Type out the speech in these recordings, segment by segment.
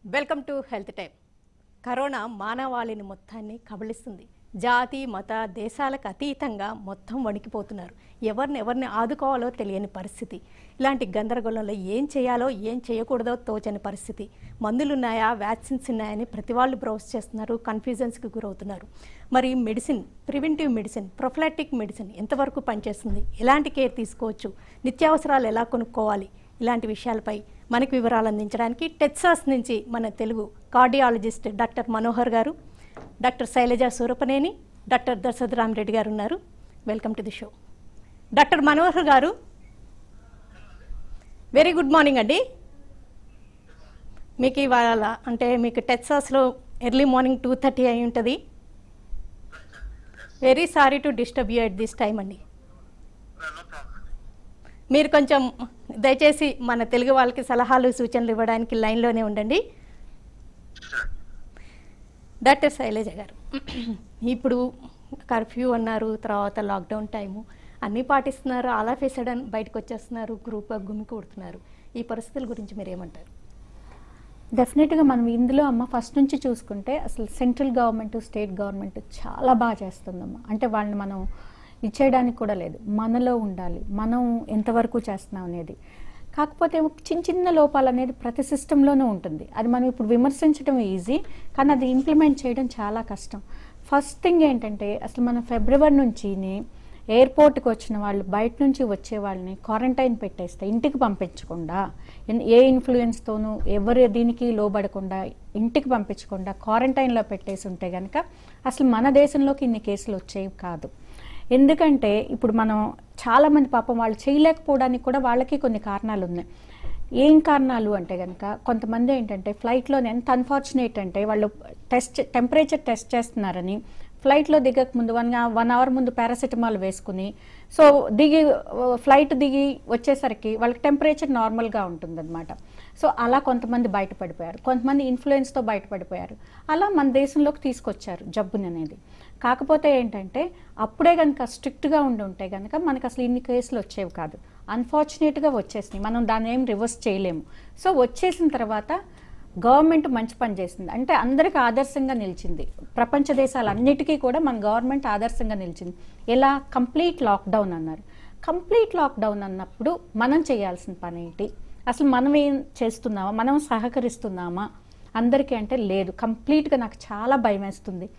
Welcome to health time corona మానవాళిని మొత్తాన్ని కబళిస్తుంది జాతి మత దేశాలకు అతీతంగా మొత్తం వణికిపోతున్నారు ఎవరిని ఎవరిని ఆదుకోవాలో తెలియని పరిస్థితి ఇలాంటి గందరగోళంలో ఏం చేయాలో ఏం చేయకూడదో తోచని పరిస్థితి మందులు ఉన్నాయా వ్యాక్సిన్స్ ఉన్నాయని ప్రతి వాళ్ళు బ్రౌజ్ చేస్తున్నారు కన్ఫ్యూజన్స్కి గురవుతున్నారు మరి medicine preventive medicine prophylactic medicine ఎంతవరకు పనిచేస్తుంది ఎలాంటి కేర్ తీసుకోవచ్చు నిత్యావసరాలు ఎలా కొనుక్కోవాలి ఇలాంటి విషయాలపై మనకు వివరాలు అందించడానికి టెక్సాస్ నుంచి మన Telugu cardiologist doctor Manohar garu doctor Shailaja Surapaneni doctor Dasharatharam Reddy garu ఉన్నారు welcome to the show doctor Manohar garu very good morning అండి మీకు ఇవాళ అంటే మీకు టెక్సాస్లో ఎర్లీ మార్నింగ్ టూ థర్టీ అయి ఉంటుంది very sorry to disturb you at this time అండి మీరు కొంచెం దయచేసి మన తెలుగు వాళ్ళకి సలహాలు సూచనలు ఇవ్వడానికి లైన్లోనే ఉండండి డాక్టర్ శైలజ గారు ఇప్పుడు కర్ఫ్యూ అన్నారు తర్వాత లాక్డౌన్ టైము అన్నీ పాటిస్తున్నారు ఆల్ ఆఫ్ సడన్ బయటకు వచ్చేస్తున్నారు గ్రూప్గా గుమి కొడుతున్నారు ఈ పరిస్థితుల గురించి మీరు ఏమంటారు డెఫినెట్గా మనం ఇందులో అమ్మ ఫస్ట్ నుంచి చూసుకుంటే అసలు సెంట్రల్ గవర్నమెంట్ స్టేట్ గవర్నమెంట్ చాలా బాగా చేస్తుందమ్మా అంటే వాళ్ళని మనం ఇచ్చేయడానికి కూడా లేదు మనలో ఉండాలి మనం ఎంతవరకు చేస్తున్నాం అనేది కాకపోతే చిన్న చిన్న లోపాలు అనేది ప్రతి సిస్టంలోనూ ఉంటుంది అది మనం ఇప్పుడు విమర్శించడం ఈజీ కానీ అది ఇంప్లిమెంట్ చేయడం చాలా కష్టం ఫస్ట్ థింగ్ ఏంటంటే అసలు మనం ఫిబ్రవరి నుంచిని ఎయిర్పోర్ట్కి వచ్చిన వాళ్ళు బయట నుంచి వచ్చే వాళ్ళని క్వారంటైన్ పెట్టేస్తే ఇంటికి పంపించకుండా ఎన్- ఏ ఇన్ఫ్లుయెన్స్తోనూ ఎవరు దీనికి లోబడకుండా ఇంటికి పంపించకుండా క్వారంటైన్లో పెట్టేసి ఉంటే కనుక అసలు మన దేశంలోకి ఇన్ని కేసులు వచ్చేవి కాదు ఎందుకంటే ఇప్పుడు మనం చాలామంది పాపం వాళ్ళు చేయలేకపోవడానికి కూడా వాళ్ళకి కొన్ని కారణాలు ఉన్నాయి ఏం కారణాలు అంటే కనుక కొంతమంది ఏంటంటే ఫ్లైట్లో ఎంత అన్ఫార్చునేట్ అంటే వాళ్ళు టెస్ట్ టెంపరేచర్ టెస్ట్ చేస్తున్నారని ఫ్లైట్లో దిగక ముందు వన్ వన్ అవర్ ముందు పారాసిటమాల్ వేసుకుని సో దిగి ఫ్లైట్ దిగి వచ్చేసరికి వాళ్ళకి టెంపరేచర్ నార్మల్గా ఉంటుందన్నమాట సో అలా కొంతమంది బయటపడిపోయారు కొంతమంది ఇన్ఫ్లుయెన్స్తో బయటపడిపోయారు అలా మన దేశంలోకి తీసుకొచ్చారు జబ్బుని అనేది కాకపోతే ఏంటంటే అప్పుడే కనుక స్ట్రిక్ట్గా ఉండి ఉంటే కనుక మనకు అసలు ఇన్ని కేసులు వచ్చేవి కాదు అన్ఫార్చునేట్గా వచ్చేసినాయి మనం దాన్ని ఏం రివర్స్ చేయలేము సో వచ్చేసిన తర్వాత గవర్నమెంట్ మంచి పని చేసింది అంటే అందరికీ ఆదర్శంగా నిలిచింది ప్రపంచ దేశాలన్నిటికీ కూడా మన గవర్నమెంట్ ఆదర్శంగా నిలిచింది ఎలా కంప్లీట్ లాక్డౌన్ అన్నారు కంప్లీట్ లాక్డౌన్ అన్నప్పుడు మనం చేయాల్సిన పని ఏంటి అసలు మనం ఏం చేస్తున్నామా మనం సహకరిస్తున్నామా అందరికీ అంటే లేదు కంప్లీట్గా నాకు చాలా భయం వేస్తుంది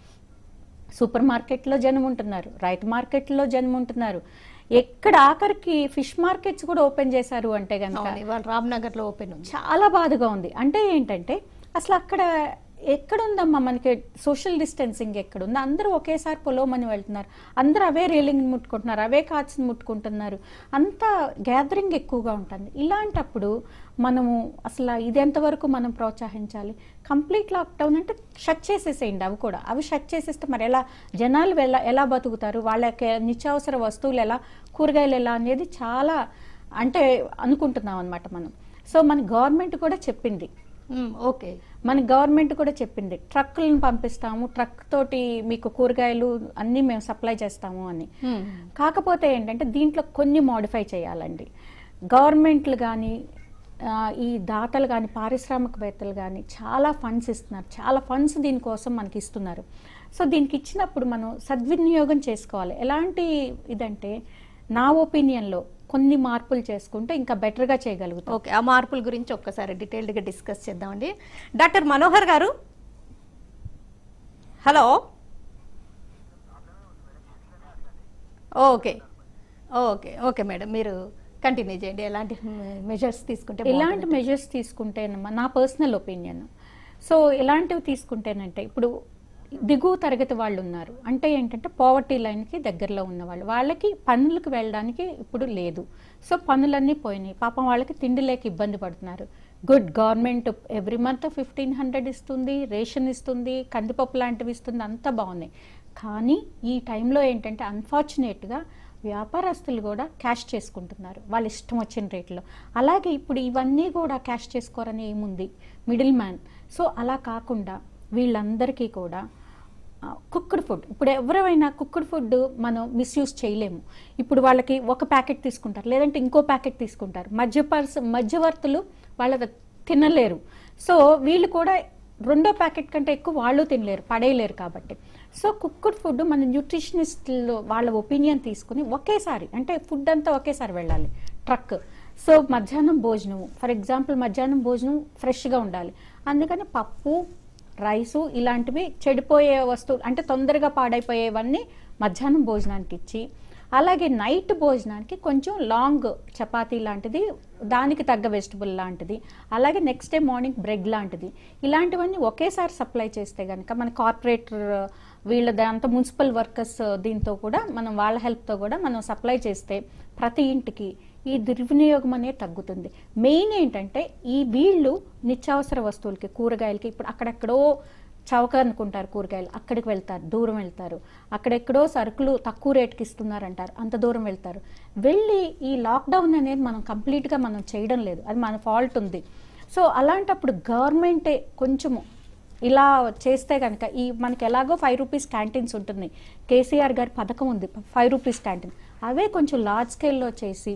సూపర్ మార్కెట్లో జనం ఉంటున్నారు రైతు మార్కెట్లో జనం ఉంటున్నారు ఎక్కడ ఆఖరికి ఫిష్ మార్కెట్స్ కూడా ఓపెన్ చేశారు అంటే కనుక అవును, ఇవాళ రామ్నగర్లో ఓపెన్ ఉంది చాలా బాధగా ఉంది అంటే ఏంటంటే అసలు అక్కడ ఎక్కడుందమ్మా మనకి సోషల్ డిస్టెన్సింగ్ ఎక్కడుంది అందరూ ఒకేసారి పొలోమని వెళ్తున్నారు అందరూ అవే రైలింగ్ ముట్టుకుంటున్నారు అవే కార్డ్స్ని ముట్టుకుంటున్నారు అంతా గ్యాదరింగ్ ఎక్కువగా ఉంటుంది ఇలాంటప్పుడు మనము అసలు ఇది ఎంతవరకు మనం ప్రోత్సహించాలి కంప్లీట్ లాక్డౌన్ అంటే షట్ చేసేసేయండి అవి కూడా అవి షట్ చేసేస్తే మరి ఎలా జనాలు ఎలా ఎలా బతుకుతారు వాళ్ళకి నిత్యావసర వస్తువులు ఎలా కూరగాయలు ఎలా అనేది చాలా అంటే అనుకుంటున్నాం అనమాట మనం సో మన గవర్నమెంట్ కూడా చెప్పింది మ్మ్, ఓకే మన గవర్నమెంట్ కూడా చెప్పింది ట్రక్కులను పంపిస్తాము ట్రక్ తోటి మీకు కూరగాయలు అన్నీ మేము సప్లై చేస్తాము అని మ్మ్. కాకపోతే ఏంటంటే దీంట్లో కొన్ని మోడిఫై చేయాలండి గవర్నమెంట్లు కానీ ఈ దాతలు కానీ పారిశ్రామికవేత్తలు కానీ చాలా ఫండ్స్ ఇస్తున్నారు చాలా ఫండ్స్ దీనికోసం మనకి ఇస్తున్నారు సో దీనికి ఇచ్చినప్పుడు మనం సద్వినియోగం చేసుకోవాలి ఎలాంటి ఇదంటే నా ఒపీనియన్లో కొన్ని మార్పులు చేసుకుంటే ఇంకా బెటర్గా చేయగలుగుతాం ఓకే ఆ మార్పుల గురించి ఒక్కసారి డీటెయిల్డ్గా డిస్కస్ చేద్దామండి doctor Manohar garu hello okay okay okay madam మీరు కంటిన్యూ చేయండి ఎలాంటి మెజర్స్ తీసుకుంటే ఎలాంటి బాగుంటుంది? మెజర్స్ తీసుకుంటేనమ్మా నా పర్సనల్ ఒపీనియన్ సో ఎలాంటివి తీసుకుంటేనంటే ఇప్పుడు దిగువ తరగతి వాళ్ళు ఉన్నారు అంటే ఏంటంటే పావర్టీ లైన్కి దగ్గరలో ఉన్న వాళ్ళు వాళ్ళకి పనులకు వెళ్ళడానికి ఇప్పుడు లేదు సో పనులన్నీ పోయినాయి పాపం వాళ్ళకి తిండి లేక ఇబ్బంది పడుతున్నారు good government every month fifteen hundred ఇస్తుంది రేషన్ ఇస్తుంది కందిపప్పు లాంటివి ఇస్తుంది అంతా బాగున్నాయి కానీ ఈ టైంలో ఏంటంటే అన్ఫార్చునేట్గా వ్యాపారస్తులు కూడా క్యాష్ చేసుకుంటున్నారు వాళ్ళ ఇష్టం వచ్చిన రేట్లో అలాగే ఇప్పుడు ఇవన్నీ కూడా క్యాష్ చేసుకోరని ఏముంది మిడిల్ మ్యాన్ సో అలా కాకుండా వీళ్ళందరికీ కూడా కుక్డ్ ఫుడ్ ఇప్పుడు ఎవరైనా కుక్డ్ ఫుడ్ మనం మిస్యూజ్ చేయలేము ఇప్పుడు వాళ్ళకి ఒక ప్యాకెట్ తీసుకుంటారు లేదంటే ఇంకో ప్యాకెట్ తీసుకుంటారు మధ్య పర్స మధ్యవర్తులు వాళ్ళ తినలేరు సో వీళ్ళు కూడా రెండో ప్యాకెట్ కంటే ఎక్కువ వాళ్ళు తినలేరు పడేయలేరు కాబట్టి సో కుక్డ్ ఫుడ్ మన న్యూట్రిషనిస్ట్లో వాళ్ళ ఒపీనియన్ తీసుకుని ఒకేసారి అంటే ఫుడ్ అంతా ఒకేసారి వెళ్ళాలి ట్రక్ సో మధ్యాహ్నం భోజనం ఫర్ ఎగ్జాంపుల్ మధ్యాహ్నం భోజనం ఫ్రెష్గా ఉండాలి అందుకని పప్పు రైసు ఇలాంటివి చెడిపోయే వస్తువులు అంటే తొందరగా పాడైపోయేవన్నీ మధ్యాహ్నం భోజనానికి ఇచ్చి అలాగే నైట్ భోజనానికి కొంచెం లాంగ్ చపాతీ లాంటిది దానికి తగ్గ వెజిటబుల్ లాంటిది అలాగే నెక్స్ట్ డే మార్నింగ్ బ్రెడ్ లాంటిది ఇలాంటివన్నీ ఒకేసారి సప్లై చేస్తే కనుక మన కార్పొరేటర్ వీళ్ళ దాంతో మున్సిపల్ వర్కర్స్ దీంతో కూడా మనం వాళ్ళ హెల్ప్తో కూడా మనం సప్లై చేస్తే ప్రతి ఇంటికి ఈ దుర్వినియోగం అనేది తగ్గుతుంది మెయిన్ ఏంటంటే ఈ వీళ్ళు నిత్యావసర వస్తువులకి కూరగాయలకి ఇప్పుడు అక్కడెక్కడో చౌక అనుకుంటారు కూరగాయలు అక్కడికి వెళ్తారు దూరం వెళ్తారు అక్కడెక్కడో సరుకులు తక్కువ రేటుకి ఇస్తున్నారంటారు అంత దూరం వెళ్తారు వెళ్ళి ఈ లాక్డౌన్ అనేది మనం కంప్లీట్గా మనం చేయడం లేదు అది మన ఫాల్ట్ ఉంది సో అలాంటప్పుడు గవర్నమెంటే కొంచెము ఇలా చేస్తే కనుక ఈ మనకి ఎలాగో ఫైవ్ రూపీస్ క్యాంటీన్స్ ఉంటుంది కేసీఆర్ గారి పథకం ఉంది ఫైవ్ రూపీస్ క్యాంటీన్ అవే కొంచెం లార్జ్ స్కేల్లో చేసి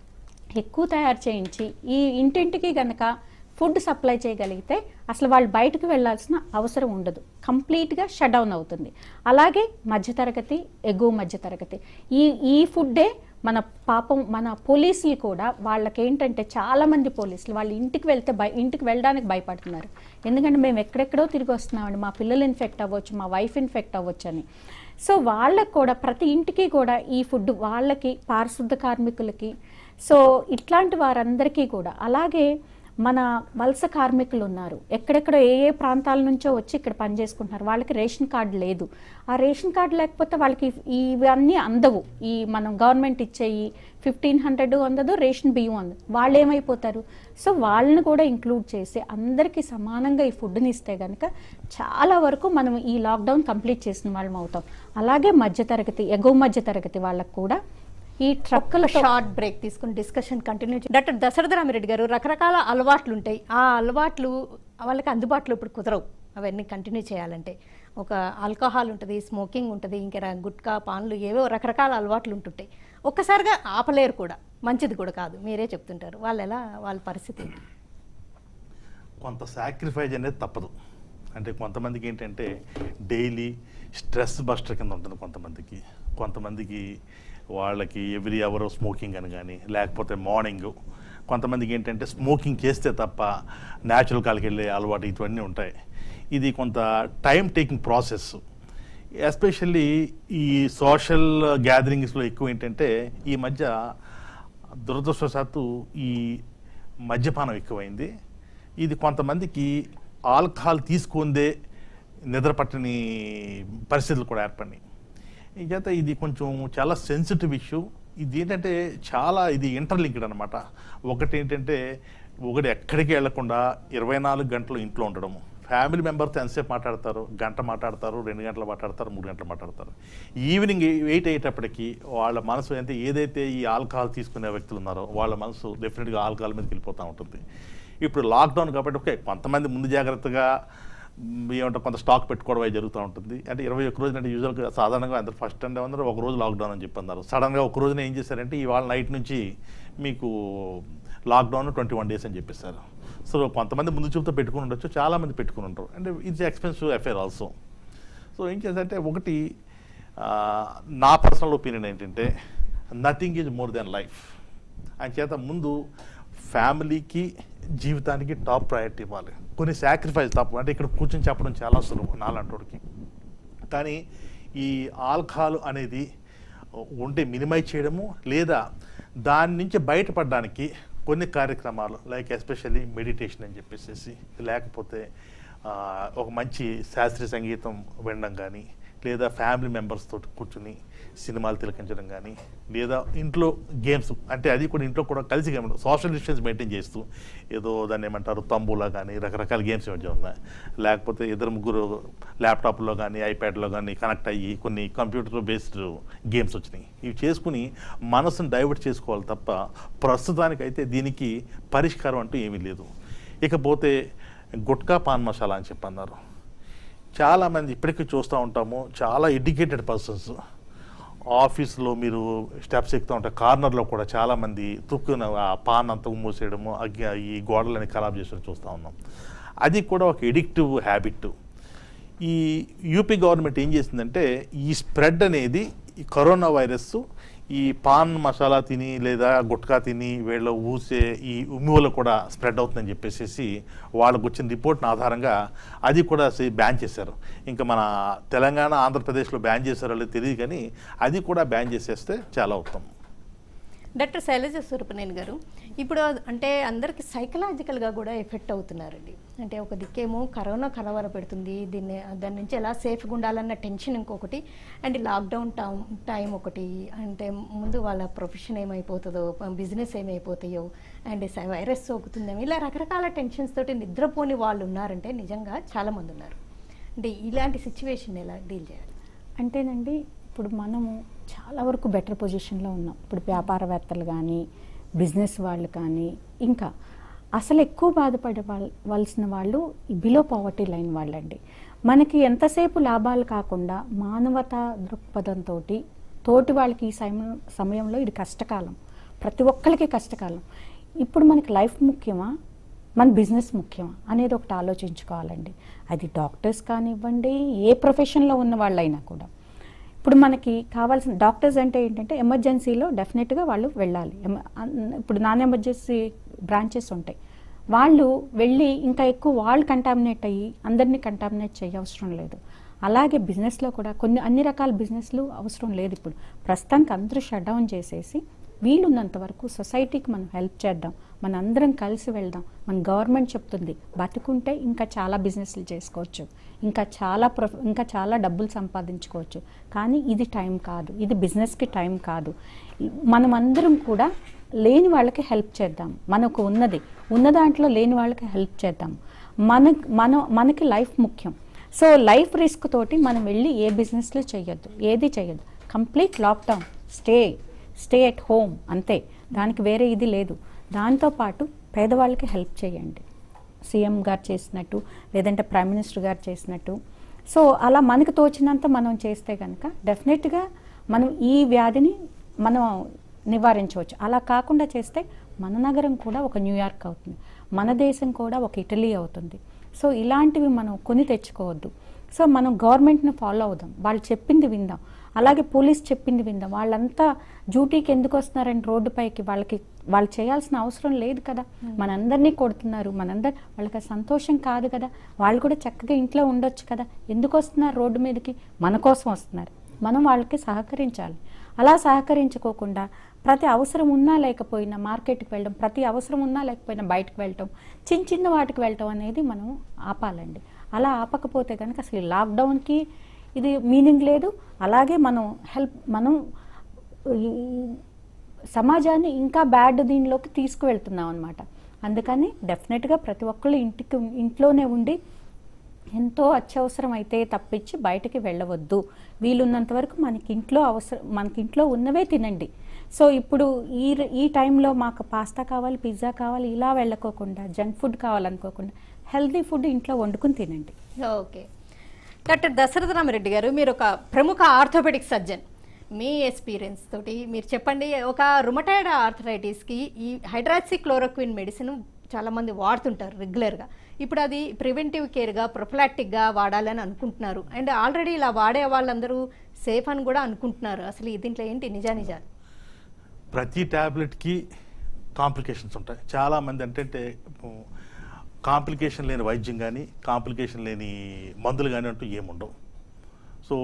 ఎక్కువ తయారు చేయించి ఈ ఇంటింటికి గనక ఫుడ్ సప్లై చేయగలిగితే అసలు వాళ్ళు బయటకు వెళ్ళాల్సిన అవసరం ఉండదు కంప్లీట్గా షట్ డౌన్ అవుతుంది అలాగే మధ్యతరగతి ఎగువ మధ్యతరగతి ఈ ఈ ఫుడ్డే మన పాపం మన పోలీసులు కూడా వాళ్ళకేంటంటే చాలామంది పోలీసులు వాళ్ళ ఇంటికి వెళ్తే భయ ఇంటికి వెళ్ళడానికి భయపడుతున్నారు ఎందుకంటే మేము ఎక్కడెక్కడో తిరిగి వస్తున్నామండి మా పిల్లలు ఇన్ఫెక్ట్ అవ్వచ్చు మా వైఫ్ ఇన్ఫెక్ట్ అవ్వచ్చు అని సో వాళ్ళకు కూడా ప్రతి ఇంటికి కూడా ఈ ఫుడ్ వాళ్ళకి పారిశుద్ధ కార్మికులకి సో ఇట్లాంటి వారందరికీ కూడా అలాగే మన వలస కార్మికులు ఉన్నారు ఎక్కడెక్కడ ఏ ఏ ప్రాంతాల నుంచో వచ్చి ఇక్కడ పనిచేసుకుంటున్నారు వాళ్ళకి రేషన్ కార్డు లేదు ఆ రేషన్ కార్డు లేకపోతే వాళ్ళకి ఇవన్నీ అందవు ఈ మనం గవర్నమెంట్ ఇచ్చే ఈ ఫిఫ్టీన్ హండ్రెడ్ అందదు రేషన్ బియ్యం అందదు వాళ్ళు ఏమైపోతారు సో వాళ్ళని కూడా ఇంక్లూడ్ చేసి అందరికీ సమానంగా ఈ ఫుడ్ని ఇస్తే కనుక చాలా వరకు మనం ఈ లాక్డౌన్ కంప్లీట్ చేసిన వాళ్ళం అవుతాం అలాగే మధ్యతరగతి ఎగువ మధ్యతరగతి వాళ్ళకు కూడా ఈ ట్రక్కుల షార్ట్ బ్రేక్ తీసుకుని discussion continue doctor Dasharatha Ramireddy garu రకరకాల అలవాట్లు ఉంటాయి ఆ అలవాట్లు వాళ్ళకి అందుబాటులో ఇప్పుడు కుదరవు అవన్నీ కంటిన్యూ చేయాలంటే ఒక ఆల్కహాల్ ఉంటుంది స్మోకింగ్ ఉంటుంది ఇంకా ర- గుట్కా పాన్లు ఏవో రకరకాల అలవాట్లు ఉంటుంటాయి ఒక్కసారిగా ఆపలేరు కూడా మంచిది కూడా కాదు మీరే చెప్తుంటారు వాళ్ళు ఎలా వాళ్ళ పరిస్థితి ఏంటి? కొంత సాక్రిఫైజ్ అనేది తప్పదు అంటే కొంతమందికి ఏంటంటే డైలీ స్ట్రెస్ బస్టర్ కింద ఉంటుంది కొంతమందికి కొంతమందికి వాళ్ళకి ఎవ్రీ అవర్ స్మోకింగ్ అని కానీ లేకపోతే మార్నింగ్ కొంతమందికి ఏంటంటే స్మోకింగ్ చేస్తే తప్ప న్యాచురల్ కాలకి వెళ్ళే అలవాటు ఇవన్నీ ఉంటాయి ఇది కొంత టైం టేకింగ్ ప్రాసెస్ ఎస్పెషల్లీ ఈ సోషల్ గ్యాదరింగ్స్లో ఎక్కువ ఏంటంటే ఈ మధ్య దురదృష్టవశాత్తు ఈ మద్యపానం ఎక్కువైంది ఇది కొంతమందికి ఆల్కహాల్ తీసుకుందే నిద్ర పట్టని పరిస్థితులు కూడా ఏర్పడినాయి ఈ చేత ఇది కొంచెం చాలా సెన్సిటివ్ ఇష్యూ ఇది ఏంటంటే చాలా ఇది ఇంటర్లింక్డ్ అనమాట ఒకటి ఏంటంటే ఒకటి ఎక్కడికి వెళ్లకుండా ఇరవై నాలుగు గంటలు ఇంట్లో ఉండడము ఫ్యామిలీ మెంబర్తో ఎంతసేపు మాట్లాడతారు గంట మాట్లాడతారు రెండు గంటలు మాట్లాడతారు మూడు గంటలు మాట్లాడతారు ఈవినింగ్ ఎయిట్ అయ్యేటప్పటికి వాళ్ళ మనసు అంటే ఏదైతే ఈ ఆల్కహాల్ తీసుకునే వ్యక్తులు ఉన్నారో వాళ్ళ మనసు డెఫినెట్గా ఆల్కహాల్ మీదకి వెళ్ళిపోతూ ఉంటుంది ఇప్పుడు లాక్డౌన్ కాబట్టి ఓకే కొంతమంది ముందు జాగ్రత్తగా మ్, ఏమంటారు కొంత స్టాక్ పెట్టుకోవడం అవి జరుగుతూ ఉంటుంది అంటే ఇరవై ఒక్క రోజున అంటే యూజువల్గా సాధారణంగా అందరూ ఫస్ట్ అంటే అందరూ ఒక రోజు లాక్డౌన్ అని చెప్పి అన్నారు సడన్గా ఒక రోజున ఏం చేశారంటే ఇవాళ నైట్ నుంచి మీకు లాక్డౌన్ ట్వంటీ వన్ డేస్ అని చెప్పేశారు సో కొంతమంది ముందు చూపుతో పెట్టుకుని ఉండొచ్చు చాలామంది పెట్టుకుని ఉంటారు అంటే it's expensive affair also so ఏం చేశారంటే ఒకటి ఆ, నా పర్సనల్ ఒపీనియన్ ఏంటంటే nothing is more than life అని చేత ముందు ఫ్యామిలీకి జీవితానికి టాప్ ప్రయారిటీ ఇవ్వాలి కొన్ని సాక్రిఫైస్ తప్పు అంటే ఇక్కడ కూర్చొని చెప్పడం చాలా సులభం నాలంటోడికి కానీ ఈ ఆల్కహాల్ అనేది ఉంటే మినిమైజ్ చేయడము లేదా దాని నుంచి బయటపడడానికి కొన్ని కార్యక్రమాలు లైక్ ఎస్పెషల్లీ మెడిటేషన్ అని చెప్పేసి లేకపోతే ఆ, ఒక మంచి శాస్త్రీయ సంగీతం వినడం కానీ లేదా ఫ్యామిలీ మెంబర్స్ తోటి కూర్చుని సినిమాలు తిలకించడం కానీ లేదా ఇంట్లో గేమ్స్ అంటే అది కూడా ఇంట్లో కూడా కలిసి గేమ్ సోషల్ డిస్టెన్స్ మెయింటైన్ చేస్తూ ఏదో దాన్ని ఏమంటారు తంబులా కానీ రకరకాల గేమ్స్ ఏమైనా ఉన్నాయి లేకపోతే ఇద్దరు ముగ్గురు ల్యాప్టాప్లో కానీ ఐప్యాడ్లో కానీ కనెక్ట్ అయ్యి కొన్ని కంప్యూటర్ బేస్డ్ గేమ్స్ వచ్చినాయి ఇవి చేసుకుని మనసును డైవర్ట్ చేసుకోవాలి తప్ప ప్రస్తుతానికైతే దీనికి పరిష్కారం అంటూ ఏమీ లేదు ఇకపోతే గుట్కా పాన్ మసాలా అని చెప్పి అన్నారు చాలామంది ఇప్పటికీ చూస్తూ ఉంటాము చాలా ఎడ్యుకేటెడ్ పర్సన్స్ ఆఫీస్లో మీరు స్టెప్స్ ఎక్కుతూ ఉంటే కార్నర్లో కూడా చాలామంది తుక్కున ఆ పాన్ అంతా మూసేయడము అగ్గి ఈ గోడలని ఖరాబ్ చేసి చూస్తూ ఉన్నాం అది కూడా ఒక ఎడిక్టివ్ హ్యాబిట్ ఈ యూపీ గవర్నమెంట్ ఏం చేసిందంటే ఈ స్ప్రెడ్ అనేది ఈ కరోనా వైరస్ ఈ పాన్ మసాలా తిని లేదా గుట్కా తిని వీళ్ళ ఊసే ఈ ఉమ్మి వల్ల కూడా స్ప్రెడ్ అవుతుందని చెప్పేసి వాళ్ళకు వచ్చిన రిపోర్ట్ని ఆధారంగా అది కూడా బ్యాన్ చేశారు ఇంకా మన తెలంగాణ ఆంధ్రప్రదేశ్లో బ్యాన్ చేశారో లేదో తెలియదు కానీ అది కూడా బ్యాన్ చేసేస్తే చాలా ఉత్తమం డాక్టర్ శైలజ సూరపనేని గారు ఇప్పుడు అంటే అందరికి సైకలాజికల్గా కూడా ఎఫెక్ట్ అవుతున్నారండి అంటే ఒక దిక్కేమో కరోనా కలవర పెడుతుంది దీన్ని దాని నుంచి ఎలా సేఫ్గా ఉండాలన్న టెన్షన్ ఇంకొకటి అండ్ లాక్డౌన్ టైం టైం ఒకటి అంటే ముందు వాళ్ళ ప్రొఫెషన్ ఏమైపోతుందో బిజినెస్ ఏమైపోతాయో అండ్ స- వైరస్ సోకుతుందేమో ఇలా రకరకాల టెన్షన్స్ తోటి నిద్రపోని వాళ్ళు ఉన్నారంటే నిజంగా చాలామంది ఉన్నారు అంటే ఇలాంటి సిచ్యువేషన్ ఎలా డీల్ చేయాలి అంటేనండి ఇప్పుడు మనము చాలా వరకు బెటర్ పొజిషన్లో ఉన్నాం ఇప్పుడు వ్యాపారవేత్తలు కానీ బిజినెస్ వాళ్ళు కానీ ఇంకా అసలు ఎక్కువ బాధపడే వాళ్ళ వలసిన వాళ్ళు బిలో పావర్టీ లైన్ వాళ్ళండి మనకి ఎంతసేపు లాభాలు కాకుండా మానవతా దృక్పథంతో తోటి వాళ్ళకి ఈ సమయం సమయంలో ఇది కష్టకాలం ప్రతి ఒక్కరికి కష్టకాలం ఇప్పుడు మనకి లైఫ్ ముఖ్యమా మన బిజినెస్ ముఖ్యమా అనేది ఒకటి ఆలోచించుకోవాలండి అది డాక్టర్స్ కానివ్వండి ఏ ప్రొఫెషన్లో ఉన్న వాళ్ళైనా కూడా ఇప్పుడు మనకి కావాల్సిన డాక్టర్స్ అంటే ఏంటంటే ఎమర్జెన్సీలో డెఫినెట్గా వాళ్ళు వెళ్ళాలి ఎమ- అన్- ఇప్పుడు నాన్ ఎమర్జెన్సీ బ్రాంచెస్ ఉంటాయి వాళ్ళు వెళ్ళి ఇంకా ఎక్కువ వాళ్ళు కంటామినేట్ అయ్యి అందరినీ కంటామినేట్ చేయవసరం లేదు అలాగే బిజినెస్లో కూడా కొన్ని అన్ని రకాల బిజినెస్లు అవసరం లేదు ఇప్పుడు ప్రస్తుతానికి అందరూ షట్ డౌన్ చేసేసి వీలున్నంత వరకు సొసైటీకి మనం హెల్ప్ చేద్దాం మన అందరం కలిసి వెళ్దాం మన గవర్నమెంట్ చెప్తుంది బతుకుంటే ఇంకా చాలా బిజినెస్లు చేసుకోవచ్చు ఇంకా చాలా ప్రొఫ ఇంకా చాలా డబ్బులు సంపాదించుకోవచ్చు కానీ ఇది టైం కాదు ఇది బిజినెస్కి టైం కాదు మనం అందరం కూడా లేని వాళ్ళకి హెల్ప్ చేద్దాం మనకు ఉన్నది ఉన్న దాంట్లో లేని వాళ్ళకి హెల్ప్ చేద్దాం మన మన మనకి లైఫ్ ముఖ్యం సో లైఫ్ రిస్క్ తోటి మనం వెళ్ళి ఏ బిజినెస్లో చేయొద్దు ఏది చేయొద్దు complete lockdown stay stay at home అంతే దానికి వేరే ఇది లేదు దాంతోపాటు పేదవాళ్ళకి హెల్ప్ చేయండి సీఎం గారు చేసినట్టు లేదంటే ప్రైమ్ మినిస్టర్ గారు చేసినట్టు సో అలా మనకు తోచినంత మనం చేస్తే కనుక డెఫినెట్గా మనం ఈ వ్యాధిని మనం నివారించవచ్చు అలా కాకుండా చేస్తే మన నగరం కూడా ఒక న్యూయార్క్ అవుతుంది మన దేశం కూడా ఒక ఇటలీ అవుతుంది సో ఇలాంటివి మనం కొని తెచ్చుకోవద్దు సో మనం గవర్నమెంట్ని ఫాలో అవుదాం వాళ్ళు చెప్పింది విందాం అలాగే పోలీస్ చెప్పింది విందాం వాళ్ళంతా డ్యూటీకి ఎందుకు వస్తున్నారని రోడ్డుపైకి వాళ్ళకి వాళ్ళు చేయాల్సిన అవసరం లేదు కదా మనందరినీ కొడుతున్నారు మనందరు వాళ్ళకి అది సంతోషం కాదు కదా వాళ్ళు కూడా చక్కగా ఇంట్లో ఉండొచ్చు కదా ఎందుకు వస్తున్నారు రోడ్డు మీదకి మన కోసం వస్తున్నారు మనం వాళ్ళకి సహకరించాలి అలా సహకరించుకోకుండా ప్రతి అవసరం ఉన్నా లేకపోయినా మార్కెట్కి వెళ్ళడం ప్రతి అవసరం ఉన్నా లేకపోయినా బయటకు వెళ్ళటం చిన్న చిన్న వాటికి వెళ్ళటం అనేది మనం ఆపాలండి అలా ఆపకపోతే కనుక అసలు ఈ లాక్డౌన్కి ఇది మీనింగ్ లేదు అలాగే మనం హెల్ప్ మనం ఈ సమాజాన్ని ఇంకా బ్యాడ్ దీనిలోకి తీసుకువెళ్తున్నాం అనమాట అందుకని డెఫినెట్గా ప్రతి ఒక్కళ్ళు ఇంటికి ఇంట్లోనే ఉండి ఎంతో అత్యవసరం అయితే తప్పించి బయటికి వెళ్ళవద్దు వీలున్నంత వరకు మనకి ఇంట్లో అవసరం మనకి ఇంట్లో ఉన్నవే తినండి సో ఇప్పుడు ఈ ఈ టైంలో మాకు పాస్తా కావాలి పిజ్జా కావాలి ఇలా వెళ్ళకోకుండా జంక్ ఫుడ్ కావాలనుకోకుండా హెల్తీ ఫుడ్ ఇంట్లో వండుకుని తినండి ఓకే డాక్టర్ దశరథ రామరెడ్డి గారు మీరు ఒక ప్రముఖ ఆర్థోపెడిక్ సర్జన్ మీ ఎక్స్పీరియన్స్ తోటి మీరు చెప్పండి ఒక రుమటైడ్ ఆర్థరైటిస్కి ఈ హైడ్రాక్సీ క్లోరోక్విన్ మెడిసిన్ చాలామంది వాడుతుంటారు రెగ్యులర్గా ఇప్పుడు అది ప్రివెంటివ్ కేర్గా ప్రొఫలాక్టిక్గా వాడాలని అనుకుంటున్నారు అండ్ ఆల్రెడీ ఇలా వాడే వాళ్ళందరూ సేఫ్ అని కూడా అనుకుంటున్నారు అసలు ఈ దీంట్లో ఏంటి నిజానిజాలు ప్రతి ట్యాబ్లెట్కి కాంప్లికేషన్స్ ఉంటాయి చాలామంది అంటే కాంప్లికేషన్ లేని వైద్యం కానీ కాంప్లికేషన్ లేని మందులు కానీ అంటూ ఏముండవు సో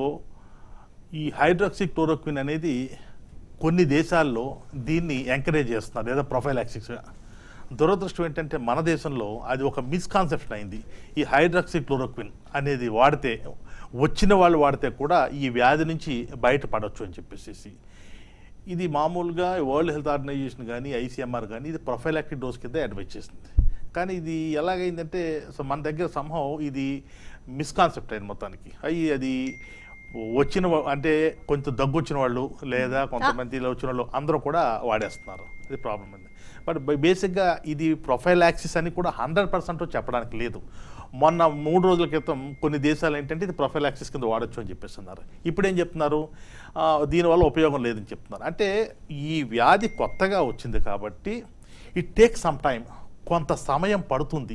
ఈ హైడ్రాక్సీ క్లోరోక్విన్ అనేది కొన్ని దేశాల్లో దీన్ని ఎంకరేజ్ చేస్తున్నారు లేదా ప్రొఫైలాక్సిక్స్గా దురదృష్టం ఏంటంటే మన దేశంలో అది ఒక మిస్కాన్సెప్షన్ అయింది ఈ హైడ్రాక్సీ క్లోరోక్విన్ అనేది వాడితే వచ్చిన వాళ్ళు వాడితే కూడా ఈ వ్యాధి నుంచి బయటపడవచ్చు అని చెప్పేసి ఇది మామూలుగా వరల్డ్ హెల్త్ ఆర్గనైజేషన్ కానీ ఐసీఎంఆర్ కానీ ఇది ప్రొఫైలాక్టిక్ డోస్ కింద అడ్వైజ్ చేస్తుంది కానీ ఇది ఎలాగైందంటే సో మన దగ్గర సంభవం ఇది మిస్కాన్సెప్ట్ అయింది మొత్తానికి అయ్యి అది వచ్చిన వా- అంటే కొంచెం దగ్గు వచ్చిన వాళ్ళు లేదా కొంతమంది ఇలా వచ్చిన వాళ్ళు అందరూ కూడా వాడేస్తున్నారు ఇది ప్రాబ్లం ఉంది బట్ బేసిక్గా ఇది ప్రొఫైల్ యాక్సిస్ అని కూడా హండ్రెడ్ పర్సెంట్ చెప్పడానికి లేదు మొన్న మూడు రోజుల క్రితం కొన్ని దేశాలు ఏంటంటే ఇది ప్రొఫైల్ యాక్సిస్ కింద వాడచ్చు అని చెప్పేస్తున్నారు ఇప్పుడు ఏం చెప్తున్నారు ఆ, దీనివల్ల ఉపయోగం లేదని చెప్తున్నారు అంటే ఈ వ్యాధి కొత్తగా వచ్చింది కాబట్టి ఇట్ టేక్ సమ్ టైం కొంత సమయం పడుతుంది